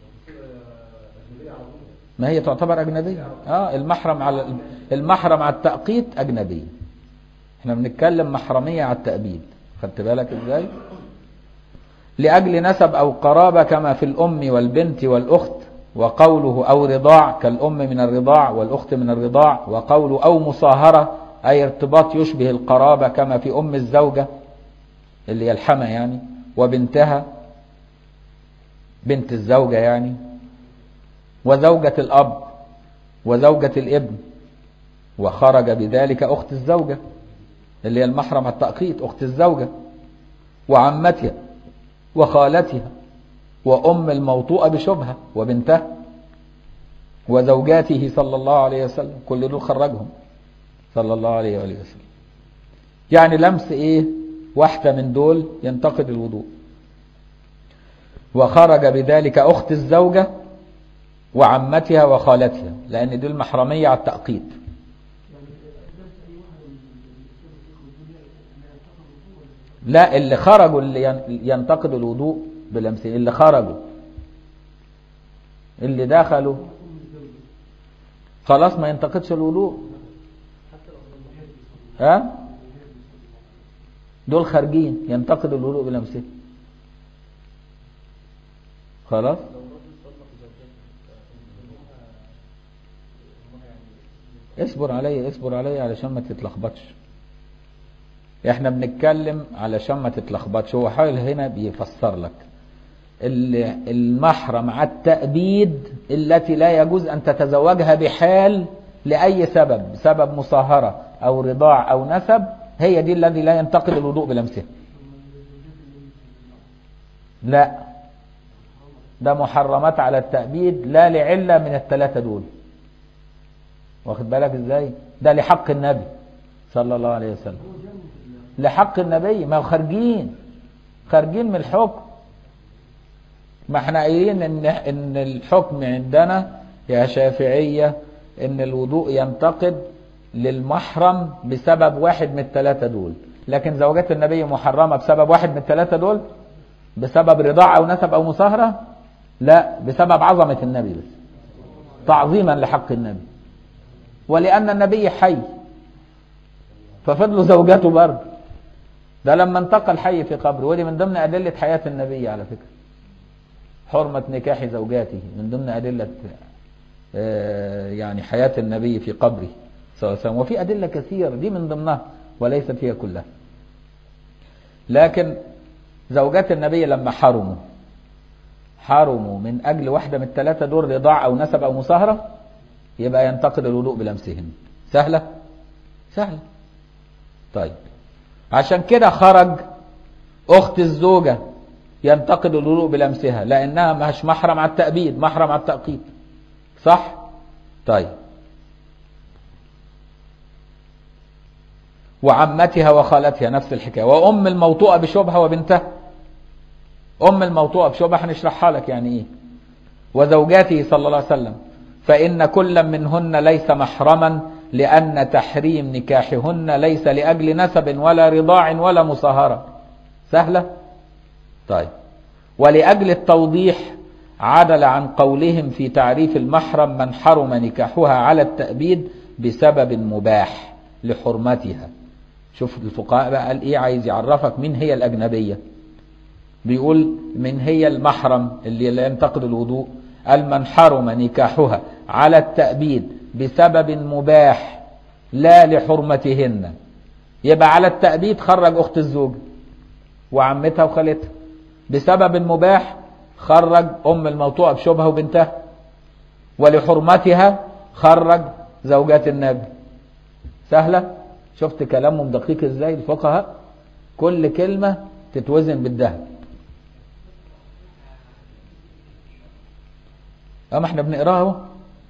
ما هي تعتبر اجنبيه اه المحرم على المحرم على التأقيت اجنبيه احنا بنتكلم محرميه على التأبيد خدت بالك ازاي لاجل نسب او قرابه كما في الام والبنت والاخت وقوله او رضاع كالام من الرضاع والاخت من الرضاع وقوله او مصاهره أي ارتباط يشبه القرابة كما في أم الزوجة اللي هي الحمى يعني وبنتها بنت الزوجة يعني وزوجة الأب وزوجة الابن وخرج بذلك أخت الزوجة اللي هي المحرم التأقيت أخت الزوجة وعمتها وخالتها وأم الموطوءة بشبهة وبنتها وزوجاته صلى الله عليه وسلم كل دول خرجهم صلى الله عليه وآله وسلم يعني لمس ايه واحدة من دول ينتقد الوضوء وخرج بذلك أخت الزوجة وعمتها وخالتها لأن دول محرمية على التأقيت لا اللي خرجوا اللي ينتقدوا الوضوء بلمس اللي خرجوا اللي دخلوا خلاص ما ينتقدش الوضوء ها دول خارجين ينتقد الوضوء بلمسه خلاص اصبر علي اصبر علي علشان ما تتلخبطش احنا بنتكلم علشان ما تتلخبطش هو حاول هنا بيفسر لك المحرم على التأبيد التي لا يجوز أن تتزوجها بحال لأي سبب سبب مصاهرة أو رضاع أو نسب هي دي الذي لا ينتقل الوضوء بلمسها لا ده محرمات على التأبيد لا لعلة من الثلاثة دول واخد بالك ازاي ده لحق النبي صلى الله عليه وسلم لحق النبي ما خارجين خارجين من الحكم ما احنا قايلين ان ان الحكم عندنا يا شافعيه ان الوضوء ينتقد للمحرم بسبب واحد من الثلاثه دول لكن زوجات النبي محرمه بسبب واحد من الثلاثه دول بسبب رضاع او نسب او مصاهره لا بسبب عظمه النبي بس تعظيما لحق النبي ولان النبي حي ففضلوا زوجاته برضه ده لما انتقل حي في قبره ودي من ضمن ادله حياه النبي على فكره حرمة نكاح زوجاته من ضمن أدلة يعني حياة النبي في قبره صلى الله عليه وسلم وفي أدلة كثيرة دي من ضمنها وليست هي كلها لكن زوجات النبي لما حرموا حرموا من أجل واحدة من الثلاثة دول رضاع أو نسب أو مصاهرة يبقى ينتقد الوضوء بلمسهن سهلة سهلة طيب عشان كده خرج أخت الزوجة ينتقد الوضوء بلمسها لانها مش محرم على التأبيد محرم على التأقيد صح طيب وعمتها وخالتها نفس الحكايه وام الموطوءه بشبهه وبنتها ام الموطوءه بشبهه هنشرحها لك يعني ايه وزوجاته صلى الله عليه وسلم فان كل منهن ليس محرما لأن تحريم نكاحهن ليس لأجل نسب ولا رضاع ولا مصاهرة سهلة طيب ولأجل التوضيح عدل عن قولهم في تعريف المحرم من حرم نكاحها على التأبيد بسبب مباح لحرمتها شوف الفقهاء بقى قال ايه عايز يعرفك مين هي الأجنبية بيقول من هي المحرم اللي لا ينتقد الوضوء قال من حرم نكاحها على التأبيد بسبب مباح لا لحرمتهن يبقى على التأبيد خرج أخت الزوج وعمتها وخالتها بسبب مباح خرج أم الموطوءة بشبهة وبنتها ولحرمتها خرج زوجات النبي سهلة شفت كلامهم دقيق ازاي الفقهاء كل كلمة تتوزن بالذهب اما احنا بنقراها اهو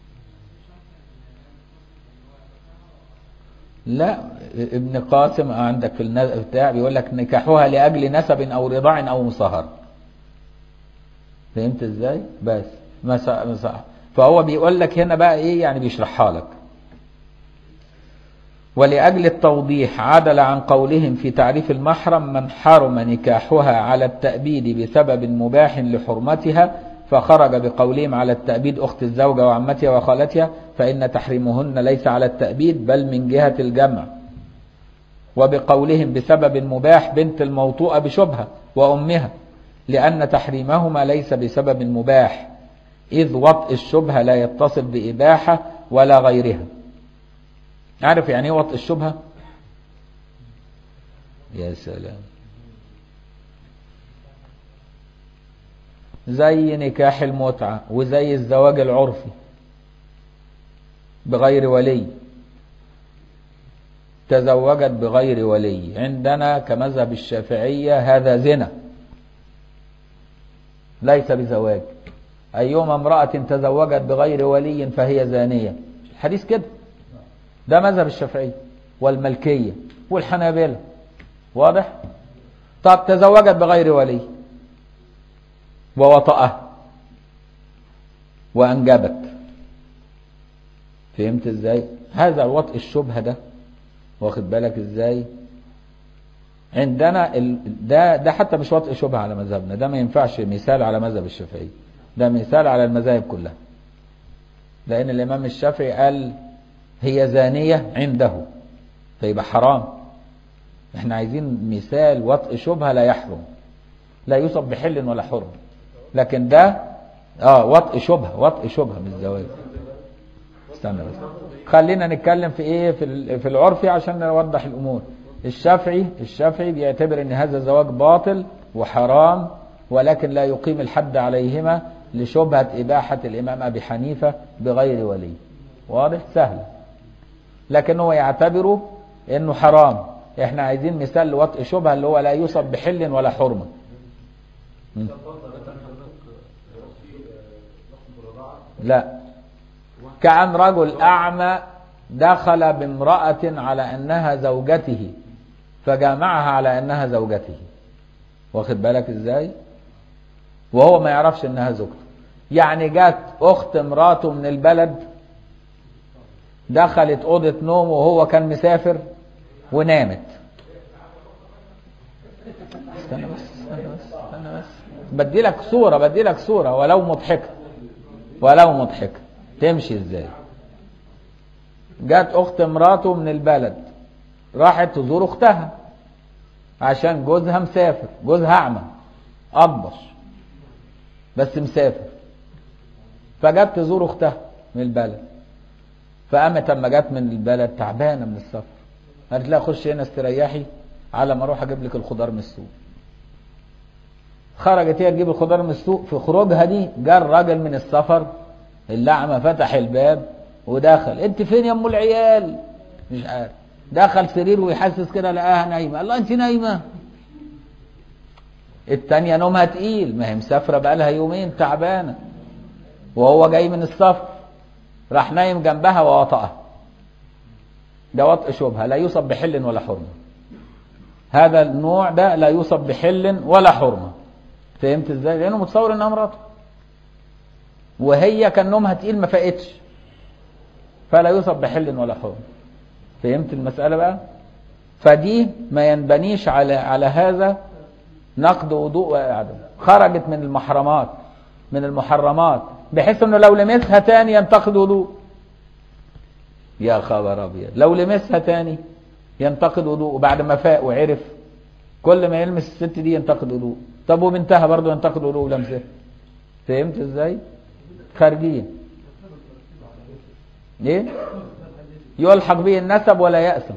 لا ابن قاسم عندك في النز... بتاع بيقول لك نكاحها لاجل نسب او رضاع او مصاهره فهمت ازاي بس مسا... مسا... فهو بيقول لك هنا بقى ايه يعني بيشرحها لك ولأجل التوضيح عدل عن قولهم في تعريف المحرم من حرم نكاحها على التأبيد بسبب مباح لحرمتها فخرج بقولهم على التأبيد أخت الزوجة وعمتها وخالتها فإن تحريمهن ليس على التأبيد بل من جهة الجمع وبقولهم بسبب مباح بنت الموطوءة بشبهة وأمها لأن تحريمهما ليس بسبب مباح إذ وطء الشبهة لا يتصل بإباحة ولا غيرها عارف يعني ايه وطء الشبهة يا سلام زي نكاح المتعة وزي الزواج العرفي بغير ولي تزوجت بغير ولي عندنا كمذهب الشافعية هذا زنا ليس بزواج أيما امرأة تزوجت بغير ولي فهي زانية الحديث كده ده مذهب الشافعية والملكية والحنابلة واضح طب تزوجت بغير ولي ووطأه وأنجبت فهمت ازاي هذا الوطء الشبهة ده واخد بالك ازاي عندنا ال... ده ده حتى مش وطء شبهة على مذهبنا ده ما ينفعش مثال على مذهب الشافعي ده مثال على المذاهب كلها لأن الإمام الشافعي قال هي زانية عنده فيبقى حرام احنا عايزين مثال وطء شبهة لا يحرم لا يوصف بحل ولا حرم لكن ده اه وطء شبهة وطء شبهة من الزواج استنى بس خلينا نتكلم في ايه في في العرفي عشان نوضح الامور الشافعي الشافعي بيعتبر ان هذا الزواج باطل وحرام ولكن لا يقيم الحد عليهما لشبهة إباحة الإمام أبي حنيفة بغير ولي واضح سهل لكن هو يعتبره انه حرام احنا عايزين مثال لوطء شبهه اللي هو لا يوصف بحل ولا حرمه لا كأن رجل أعمى دخل بامرأة على أنها زوجته فجامعها على أنها زوجته واخد بالك ازاي وهو ما يعرفش انها زوجته يعني جت اخت مراته من البلد دخلت أوضة نوم وهو كان مسافر ونامت استنى بس استنى بس استنى بس بدي لك صورة بدي لك صورة ولو مضحكة ولو مضحكة تمشي ازاي جت أخت مراته من البلد راحت تزور أختها عشان جوزها مسافر جوزها أعمى أطبش بس مسافر فجت تزور أختها من البلد فقامت اما جت من البلد تعبانه من السفر قالت لها خش هنا استريحي على ما اروح اجيب لك الخضار من السوق خرجت هي تجيب الخضار من السوق في خروجها دي جه الراجل من السفر اللعمه فتح الباب ودخل انت فين يا ام العيال مش عارف دخل سرير ويحسس كده لقاها نايمه الله انت نايمه التانية نومها تقيل ما هي مسافرة بقالها يومين تعبانة وهو جاي من السفر راح نايم جنبها ووطأها ده وطء شبهة لا يوصف بحل ولا حرمة هذا النوع ده لا يوصف بحل ولا حرمة فهمت ازاي لانه متصور انها مراته وهي كان نومها تقيل ما فاقتش فلا يوصف بحل ولا حرم فهمت المسألة بقى فدي ما ينبنيش على على هذا نقد وضوء وعدم خرجت من المحرمات من المحرمات بحيث انه لو لمسها تاني ينتقد وضوء يا خبر ابيض لو لمسها تاني ينتقد وضوء بعد ما فاق وعرف كل ما يلمس الست دي ينتقد وضوء طب وبنتها برضه ينتقد وضوء ولمسها فهمت ازاي خارجين ايه يلحق به النسب ولا يأسم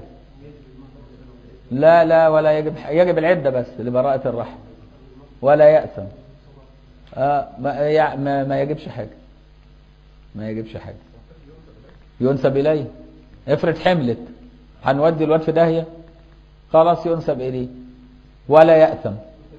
لا لا ولا يجب يجب العدة بس لبراءة الرحم ولا يأسم آه ما, ما, ما يجبش حاجة ما يجبش حاجة ينسب إليه افرض حملت هنودي الواد في داهية خلاص ينسب إليه ولا يأثم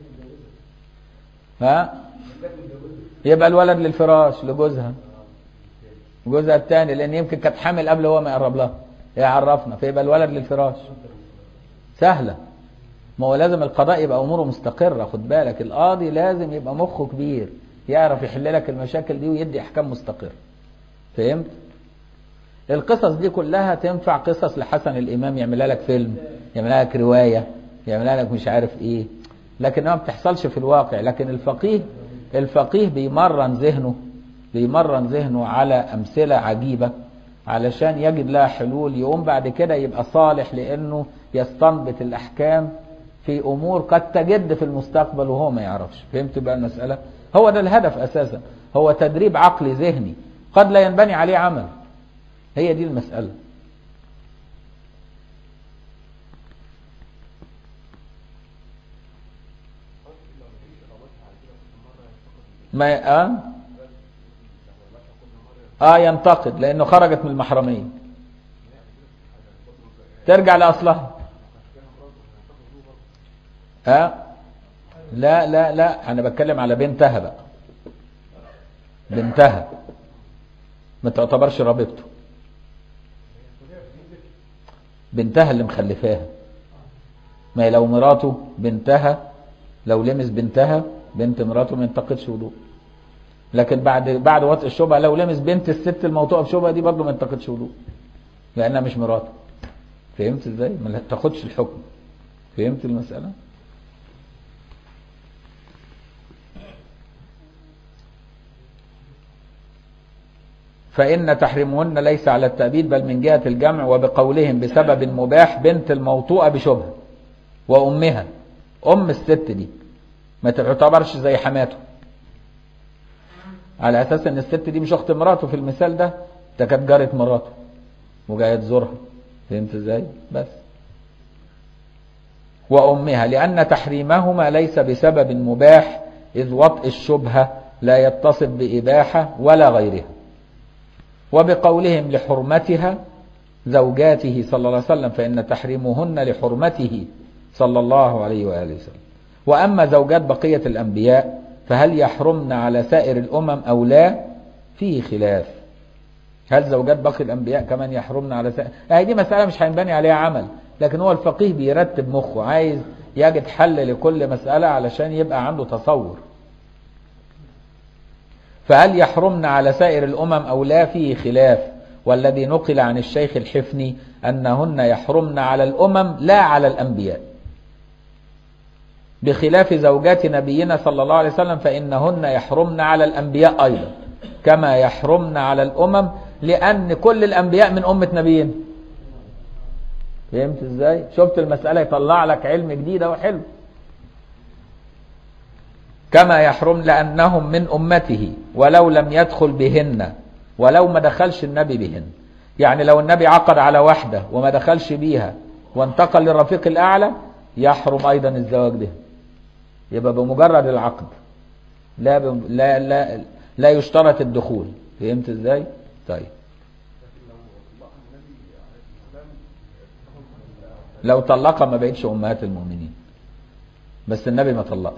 ها يبقى الولد للفراش لجوزها جوزها الثاني لان يمكن كانت حامل قبل هو ما يقرب لها يعرفنا فيبقى الولد للفراش سهلة ما هو لازم القضاء يبقى اموره مستقرة خد بالك القاضي لازم يبقى مخه كبير يعرف يحل لك المشاكل دي ويدي احكام مستقرة فهمت القصص دي كلها تنفع قصص لحسن الامام يعملها لك فيلم يعملها لك رواية يعملها لك مش عارف ايه لكن ما بتحصلش في الواقع لكن الفقيه الفقيه بيمرن ذهنه بيمرن ذهنه على أمثلة عجيبة علشان يجد لها حلول يقوم بعد كده يبقى صالح لأنه يستنبط الأحكام في أمور قد تجد في المستقبل وهو ما يعرفش فهمت بقى المسألة هو ده الهدف أساسا هو تدريب عقلي ذهني قد لا ينبني عليه عمل هي دي المسألة ما اه اه ينتقد لانه خرجت من المحرمية ترجع لاصلها اه لا لا لا انا بتكلم على بنتها بقى بنتها ما تعتبرش رابطته بنتها اللي مخلفاها ما هي لو مراته بنتها لو لمس بنتها بنت مراته ما ينتقدش وضوء لكن بعد بعد وطء الشبهه لو لمس بنت الست الموطوءه بشبهه دي برضه ما ينتقدش وضوء لانها مش مراته فهمت ازاي ما تاخدش الحكم فهمت المساله فإن تحريمهن ليس على التأبيد بل من جهة الجمع وبقولهم بسبب مباح بنت الموطوءة بشبهة وأمها أم الست دي ما تعتبرش زي حماته على أساس أن الست دي مش أخت مراته في المثال ده ده كانت جارة مراته وجاية تزورها فهمت ازاي بس وأمها لأن تحريمهما ليس بسبب مباح إذ وطئ الشبهة لا يتصف بإباحة ولا غيرها وبقولهم لحرمتها زوجاته صلى الله عليه وسلم فإن تحريمهن لحرمته صلى الله عليه وآله وسلم وأما زوجات بقية الأنبياء فهل يحرمن على سائر الأمم أو لا فيه خلاف هل زوجات باقي الأنبياء كمان يحرمن على سائر هذه دي مسألة مش هينبني عليها عمل لكن هو الفقيه بيرتب مخه عايز يجد حل لكل مسألة علشان يبقى عنده تصور فهل يحرمن على سائر الأمم أو لا فيه خلاف والذي نقل عن الشيخ الحفني أنهن يحرمن على الأمم لا على الأنبياء بخلاف زوجات نبينا صلى الله عليه وسلم فإنهن يحرمن على الأنبياء أيضا كما يحرمن على الأمم لأن كل الأنبياء من أمة نبينا فهمت ازاي شفت المسألة يطلع لك علم جديد وحلو كما يحرم لأنهم من أمته ولو لم يدخل بهن ولو ما دخلش النبي بهن يعني لو النبي عقد على واحدة وما دخلش بيها وانتقل للرفيق الأعلى يحرم أيضا الزواج به يبقى بمجرد العقد لا ب... لا لا لا يشترط الدخول فهمت ازاي؟ طيب لو طلقها ما بقتش امهات المؤمنين بس النبي ما طلقش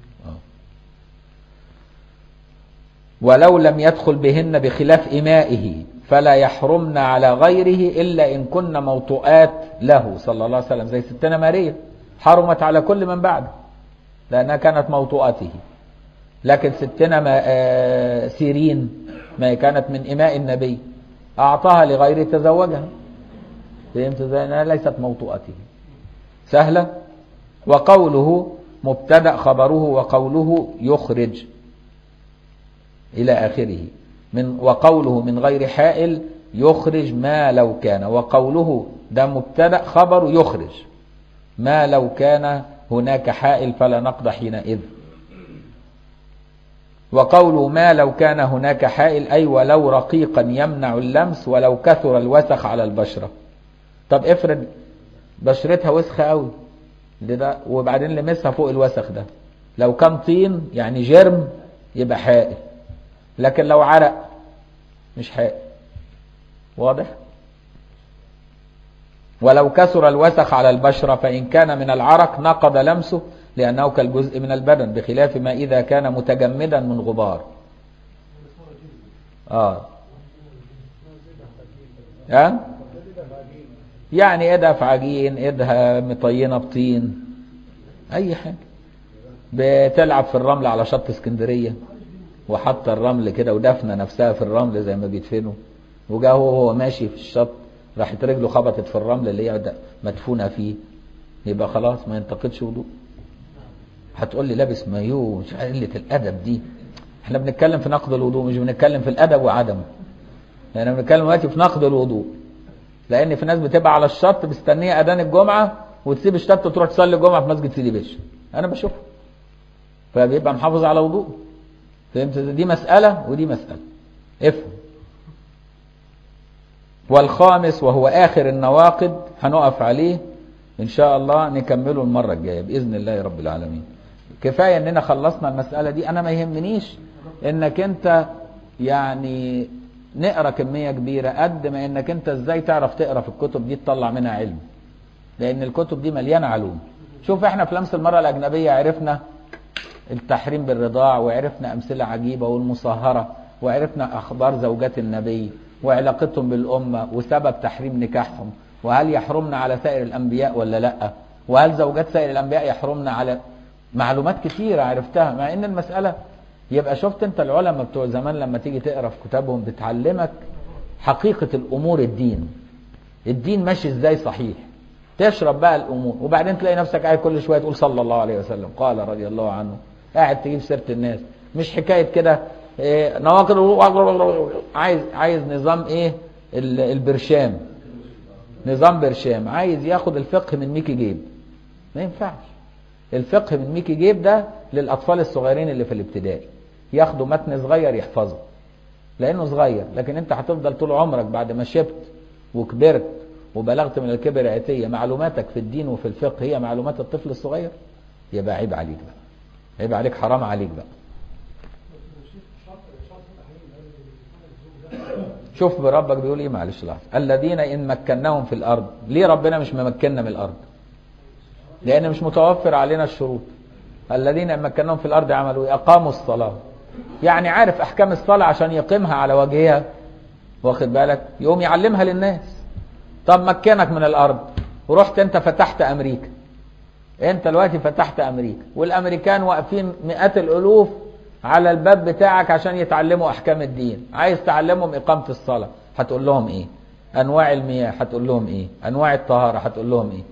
ولو لم يدخل بهن بخلاف إمائه فلا يحرمن على غيره إلا إن كن موطؤات له صلى الله عليه وسلم زي ستنا ماريا حرمت على كل من بعده لأنها كانت موطؤته لكن ستنا ما سيرين ما كانت من إماء النبي أعطاها لغيره تزوجها فهمت ازاي انها ليست موطؤته سهلة وقوله مبتدأ خبره وقوله يخرج إلى آخره من وقوله من غير حائل يخرج ما لو كان وقوله ده مبتدأ خبر يخرج ما لو كان هناك حائل فلا نقض حينئذ وقوله ما لو كان هناك حائل أي ولو رقيقا يمنع اللمس ولو كثر الوسخ على البشرة طب افرض بشرتها وسخة قوي ده وبعدين لمسها فوق الوسخ ده لو كان طين يعني جرم يبقى حائل لكن لو عرق مش حائل واضح ولو كثر الوسخ على البشرة فإن كان من العرق نقض لمسه لأنه كالجزء من البدن بخلاف ما إذا كان متجمدا من غبار آه أه؟ يعني ايدها في عجين ايدها مطينة بطين اي حاجة بتلعب في الرمل على شط اسكندرية وحط الرمل كده ودفنة نفسها في الرمل زي ما بيدفنوا وجا هو وهو ماشي في الشط راحت رجله خبطت في الرمل اللي هي مدفونة فيه يبقى خلاص ما ينتقدش وضوء هتقول لي لابس مايو مش قلة الأدب دي احنا بنتكلم في نقد الوضوء مش بنتكلم في الأدب وعدمه يعني بنتكلم دلوقتي في نقد الوضوء لان في ناس بتبقى على الشط مستنيه اذان الجمعه وتسيب الشط وتروح تصلي الجمعه في مسجد سيدي بشر انا بشوفه فبيبقى محافظ على وضوء فهمت دي مساله ودي مساله افهم والخامس وهو اخر النواقد هنقف عليه ان شاء الله نكمله المره الجايه باذن الله رب العالمين كفايه اننا خلصنا المساله دي انا ما يهمنيش انك انت يعني نقرا كميه كبيره قد ما انك انت ازاي تعرف تقرا في الكتب دي تطلع منها علم لان الكتب دي مليانه علوم شوف احنا في لمس المراه الاجنبيه عرفنا التحريم بالرضاع وعرفنا امثله عجيبه والمصاهره وعرفنا اخبار زوجات النبي وعلاقتهم بالامه وسبب تحريم نكاحهم وهل يحرمنا على سائر الانبياء ولا لا وهل زوجات سائر الانبياء يحرمنا على معلومات كثيره عرفتها مع ان المساله يبقى شفت انت العلماء بتوع زمان لما تيجي تقرا في كتابهم بتعلمك حقيقة الامور الدين الدين ماشي ازاي صحيح تشرب بقى الامور وبعدين تلاقي نفسك قاعد كل شويه تقول صلى الله عليه وسلم قال رضي الله عنه قاعد تجيب سيره الناس مش حكايه كده إيه نواقض عايز عايز نظام ايه البرشام نظام برشام عايز ياخد الفقه من ميكي جيب ما ينفعش الفقه من ميكي جيب ده للاطفال الصغيرين اللي في الابتدائي ياخدوا متن صغير يحفظه لانه صغير لكن انت هتفضل طول عمرك بعد ما شبت وكبرت وبلغت من الكبر عتيه معلوماتك في الدين وفي الفقه هي معلومات الطفل الصغير يبقى عيب عليك بقى عيب عليك حرام عليك بقى شوف ربك بيقول ايه معلش لحظه الذين ان مكناهم في الارض ليه ربنا مش ممكننا من الارض لان مش متوفر علينا الشروط الذين ان مكناهم في الارض عملوا ايه اقاموا الصلاه يعني عارف احكام الصلاه عشان يقيمها على وجهها واخد بالك يقوم يعلمها للناس طب مكنك من الارض ورحت انت فتحت امريكا انت دلوقتي فتحت امريكا والامريكان واقفين مئات الالوف على الباب بتاعك عشان يتعلموا احكام الدين عايز تعلمهم اقامه الصلاه هتقول لهم ايه انواع المياه هتقول لهم ايه انواع الطهاره هتقول لهم ايه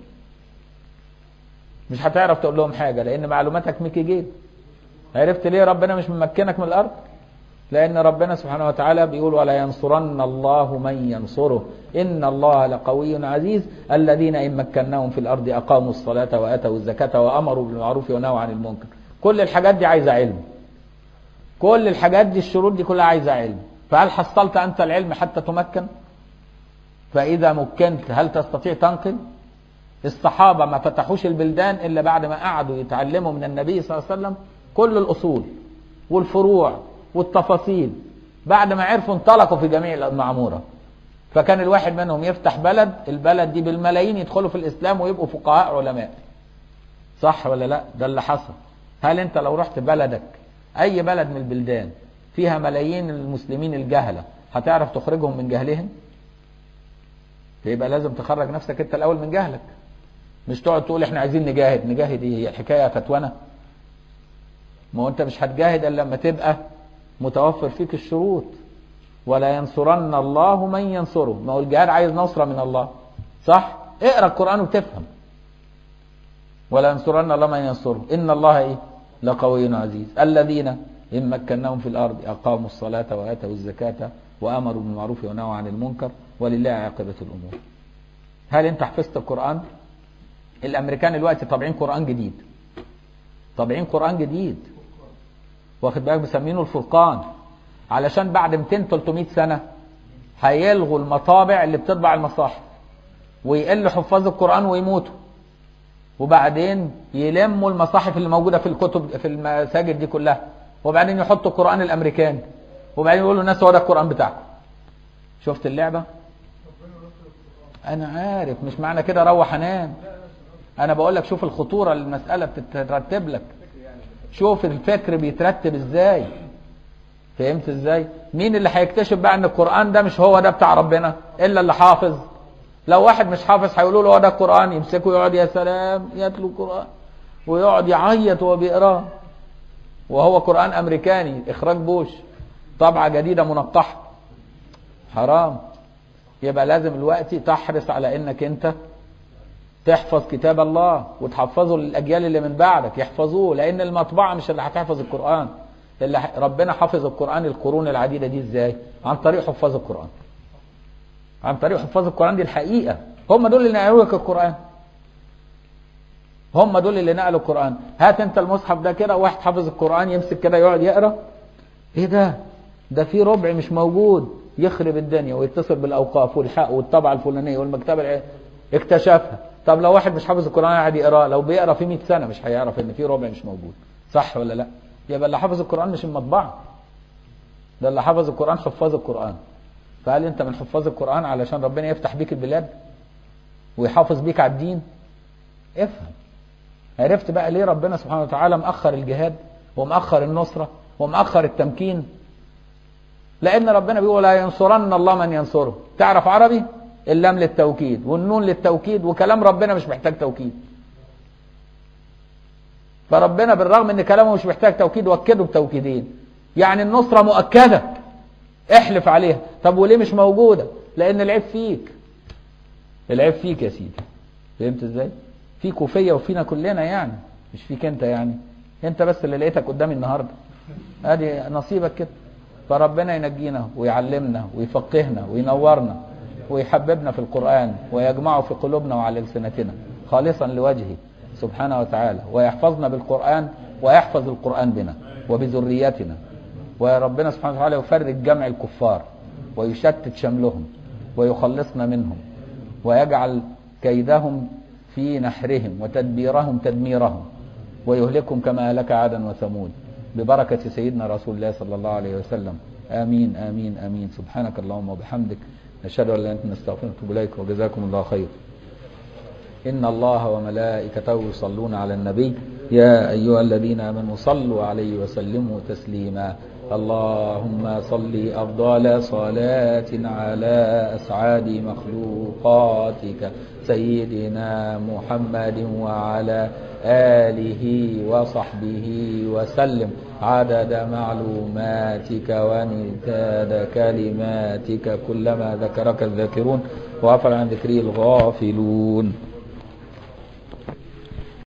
مش هتعرف تقول لهم حاجه لان معلوماتك ميكي جيب عرفت ليه ربنا مش ممكنك من الارض لان ربنا سبحانه وتعالى بيقول ولا ينصرن الله من ينصره ان الله لقوي عزيز الذين ان مكناهم في الارض اقاموا الصلاه واتوا الزكاه وامروا بالمعروف ونهوا عن المنكر كل الحاجات دي عايزه علم كل الحاجات دي الشروط دي كلها عايزه علم فهل حصلت انت العلم حتى تمكن فاذا مكنت هل تستطيع تنقل الصحابه ما فتحوش البلدان الا بعد ما قعدوا يتعلموا من النبي صلى الله عليه وسلم كل الاصول والفروع والتفاصيل بعد ما عرفوا انطلقوا في جميع المعموره فكان الواحد منهم يفتح بلد البلد دي بالملايين يدخلوا في الاسلام ويبقوا فقهاء علماء صح ولا لا ده اللي حصل هل انت لو رحت بلدك اي بلد من البلدان فيها ملايين المسلمين الجهله هتعرف تخرجهم من جهلهم فيبقى لازم تخرج نفسك انت الاول من جهلك مش تقعد تقول احنا عايزين نجاهد نجاهد ايه هي الحكايه فتوانه ما هو انت مش هتجاهد الا لما تبقى متوفر فيك الشروط ولا ينصرن الله من ينصره ما هو الجهاد عايز نصرة من الله صح اقرا القرآن وتفهم ولا ينصرن الله من ينصره إن الله إيه لقوي عزيز الذين إن مكناهم في الأرض أقاموا الصلاة وآتوا الزكاة وأمروا بالمعروف ونهوا عن المنكر ولله عاقبة الأمور هل أنت حفظت القرآن الأمريكان دلوقتي طابعين قرآن جديد طابعين قرآن جديد واخد بالك مسمينه الفرقان علشان بعد 200 300 سنة هيلغوا المطابع اللي بتطبع المصاحف ويقل حفاظ القرآن ويموتوا وبعدين يلموا المصاحف اللي موجودة في الكتب في المساجد دي كلها وبعدين يحطوا القرآن الأمريكاني وبعدين يقولوا الناس هو ده القرآن بتاعكم شفت اللعبة أنا عارف مش معنى كده روح أنام أنا بقول لك شوف الخطورة المسألة بتترتب لك شوف الفكر بيترتب ازاي فهمت ازاي مين اللي هيكتشف بقى ان القرآن ده مش هو ده بتاع ربنا الا اللي حافظ لو واحد مش حافظ هيقولوا له هو ده القرآن يمسكه يقعد يا سلام يتلو القرآن ويقعد يعيط وهو بيقراه وهو قرآن امريكاني اخراج بوش طبعة جديدة منقحة حرام يبقى لازم الوقت تحرص على انك انت تحفظ كتاب الله وتحفظه للاجيال اللي من بعدك يحفظوه لان المطبعه مش اللي هتحفظ القران اللي ربنا حفظ القران القرون العديده دي ازاي عن طريق حفاظ القران عن طريق حفاظ القران دي الحقيقه هم دول اللي نقلوا لك القران هم دول اللي نقلوا القران هات انت المصحف ده كده واحد حافظ القران يمسك كده يقعد يقرا ايه ده ده في ربع مش موجود يخرب الدنيا ويتصل بالاوقاف والحق والطبعه الفلانيه والمكتبه اكتشفها طب لو واحد مش حافظ القرآن قاعد يقراه لو بيقرا في 100 سنة مش هيعرف ان في ربع مش موجود صح ولا لا يبقى اللي حافظ القرآن مش المطبعة ده اللي حافظ القرآن حفاظ القرآن فهل انت من حفاظ القرآن علشان ربنا يفتح بيك البلاد ويحافظ بيك على الدين افهم عرفت بقى ليه ربنا سبحانه وتعالى مأخر الجهاد ومأخر النصرة ومأخر التمكين لأن ربنا بيقول لا ينصرن الله من ينصره تعرف عربي اللام للتوكيد والنون للتوكيد وكلام ربنا مش محتاج توكيد فربنا بالرغم ان كلامه مش محتاج توكيد وكده بتوكيدين يعني النصرة مؤكدة احلف عليها طب وليه مش موجودة لان العيب فيك العيب فيك يا سيدي فهمت ازاي فيك وفيا وفينا كلنا يعني مش فيك انت يعني انت بس اللي لقيتك قدامي النهارده ادي نصيبك كده فربنا ينجينا ويعلمنا ويفقهنا وينورنا ويحببنا في القرآن ويجمعه في قلوبنا وعلى ألسنتنا خالصا لوجهه سبحانه وتعالى ويحفظنا بالقرآن ويحفظ القرآن بنا وبذريتنا وربنا سبحانه وتعالى يفرج جمع الكفار ويشتت شملهم ويخلصنا منهم ويجعل كيدهم في نحرهم وتدبيرهم تدميرهم ويهلكهم كما أهلك عادا وثمود ببركة سيدنا رسول الله صلى الله عليه وسلم آمين آمين آمين سبحانك اللهم وبحمدك نشهد أن لا إله إلا أنت نستغفرك ونتوب إليك وجزاكم الله خير إن الله وملائكته يصلون على النبي يا أيها الذين آمنوا صلوا عليه وسلموا تسليما اللهم صل أفضل صلاة على أسعاد مخلوقاتك سيدنا محمد وعلى آله وصحبه وسلم عدد معلوماتك ومداد كلماتك كلما ذكرك الذاكرون وغفر عن ذكره الغافلون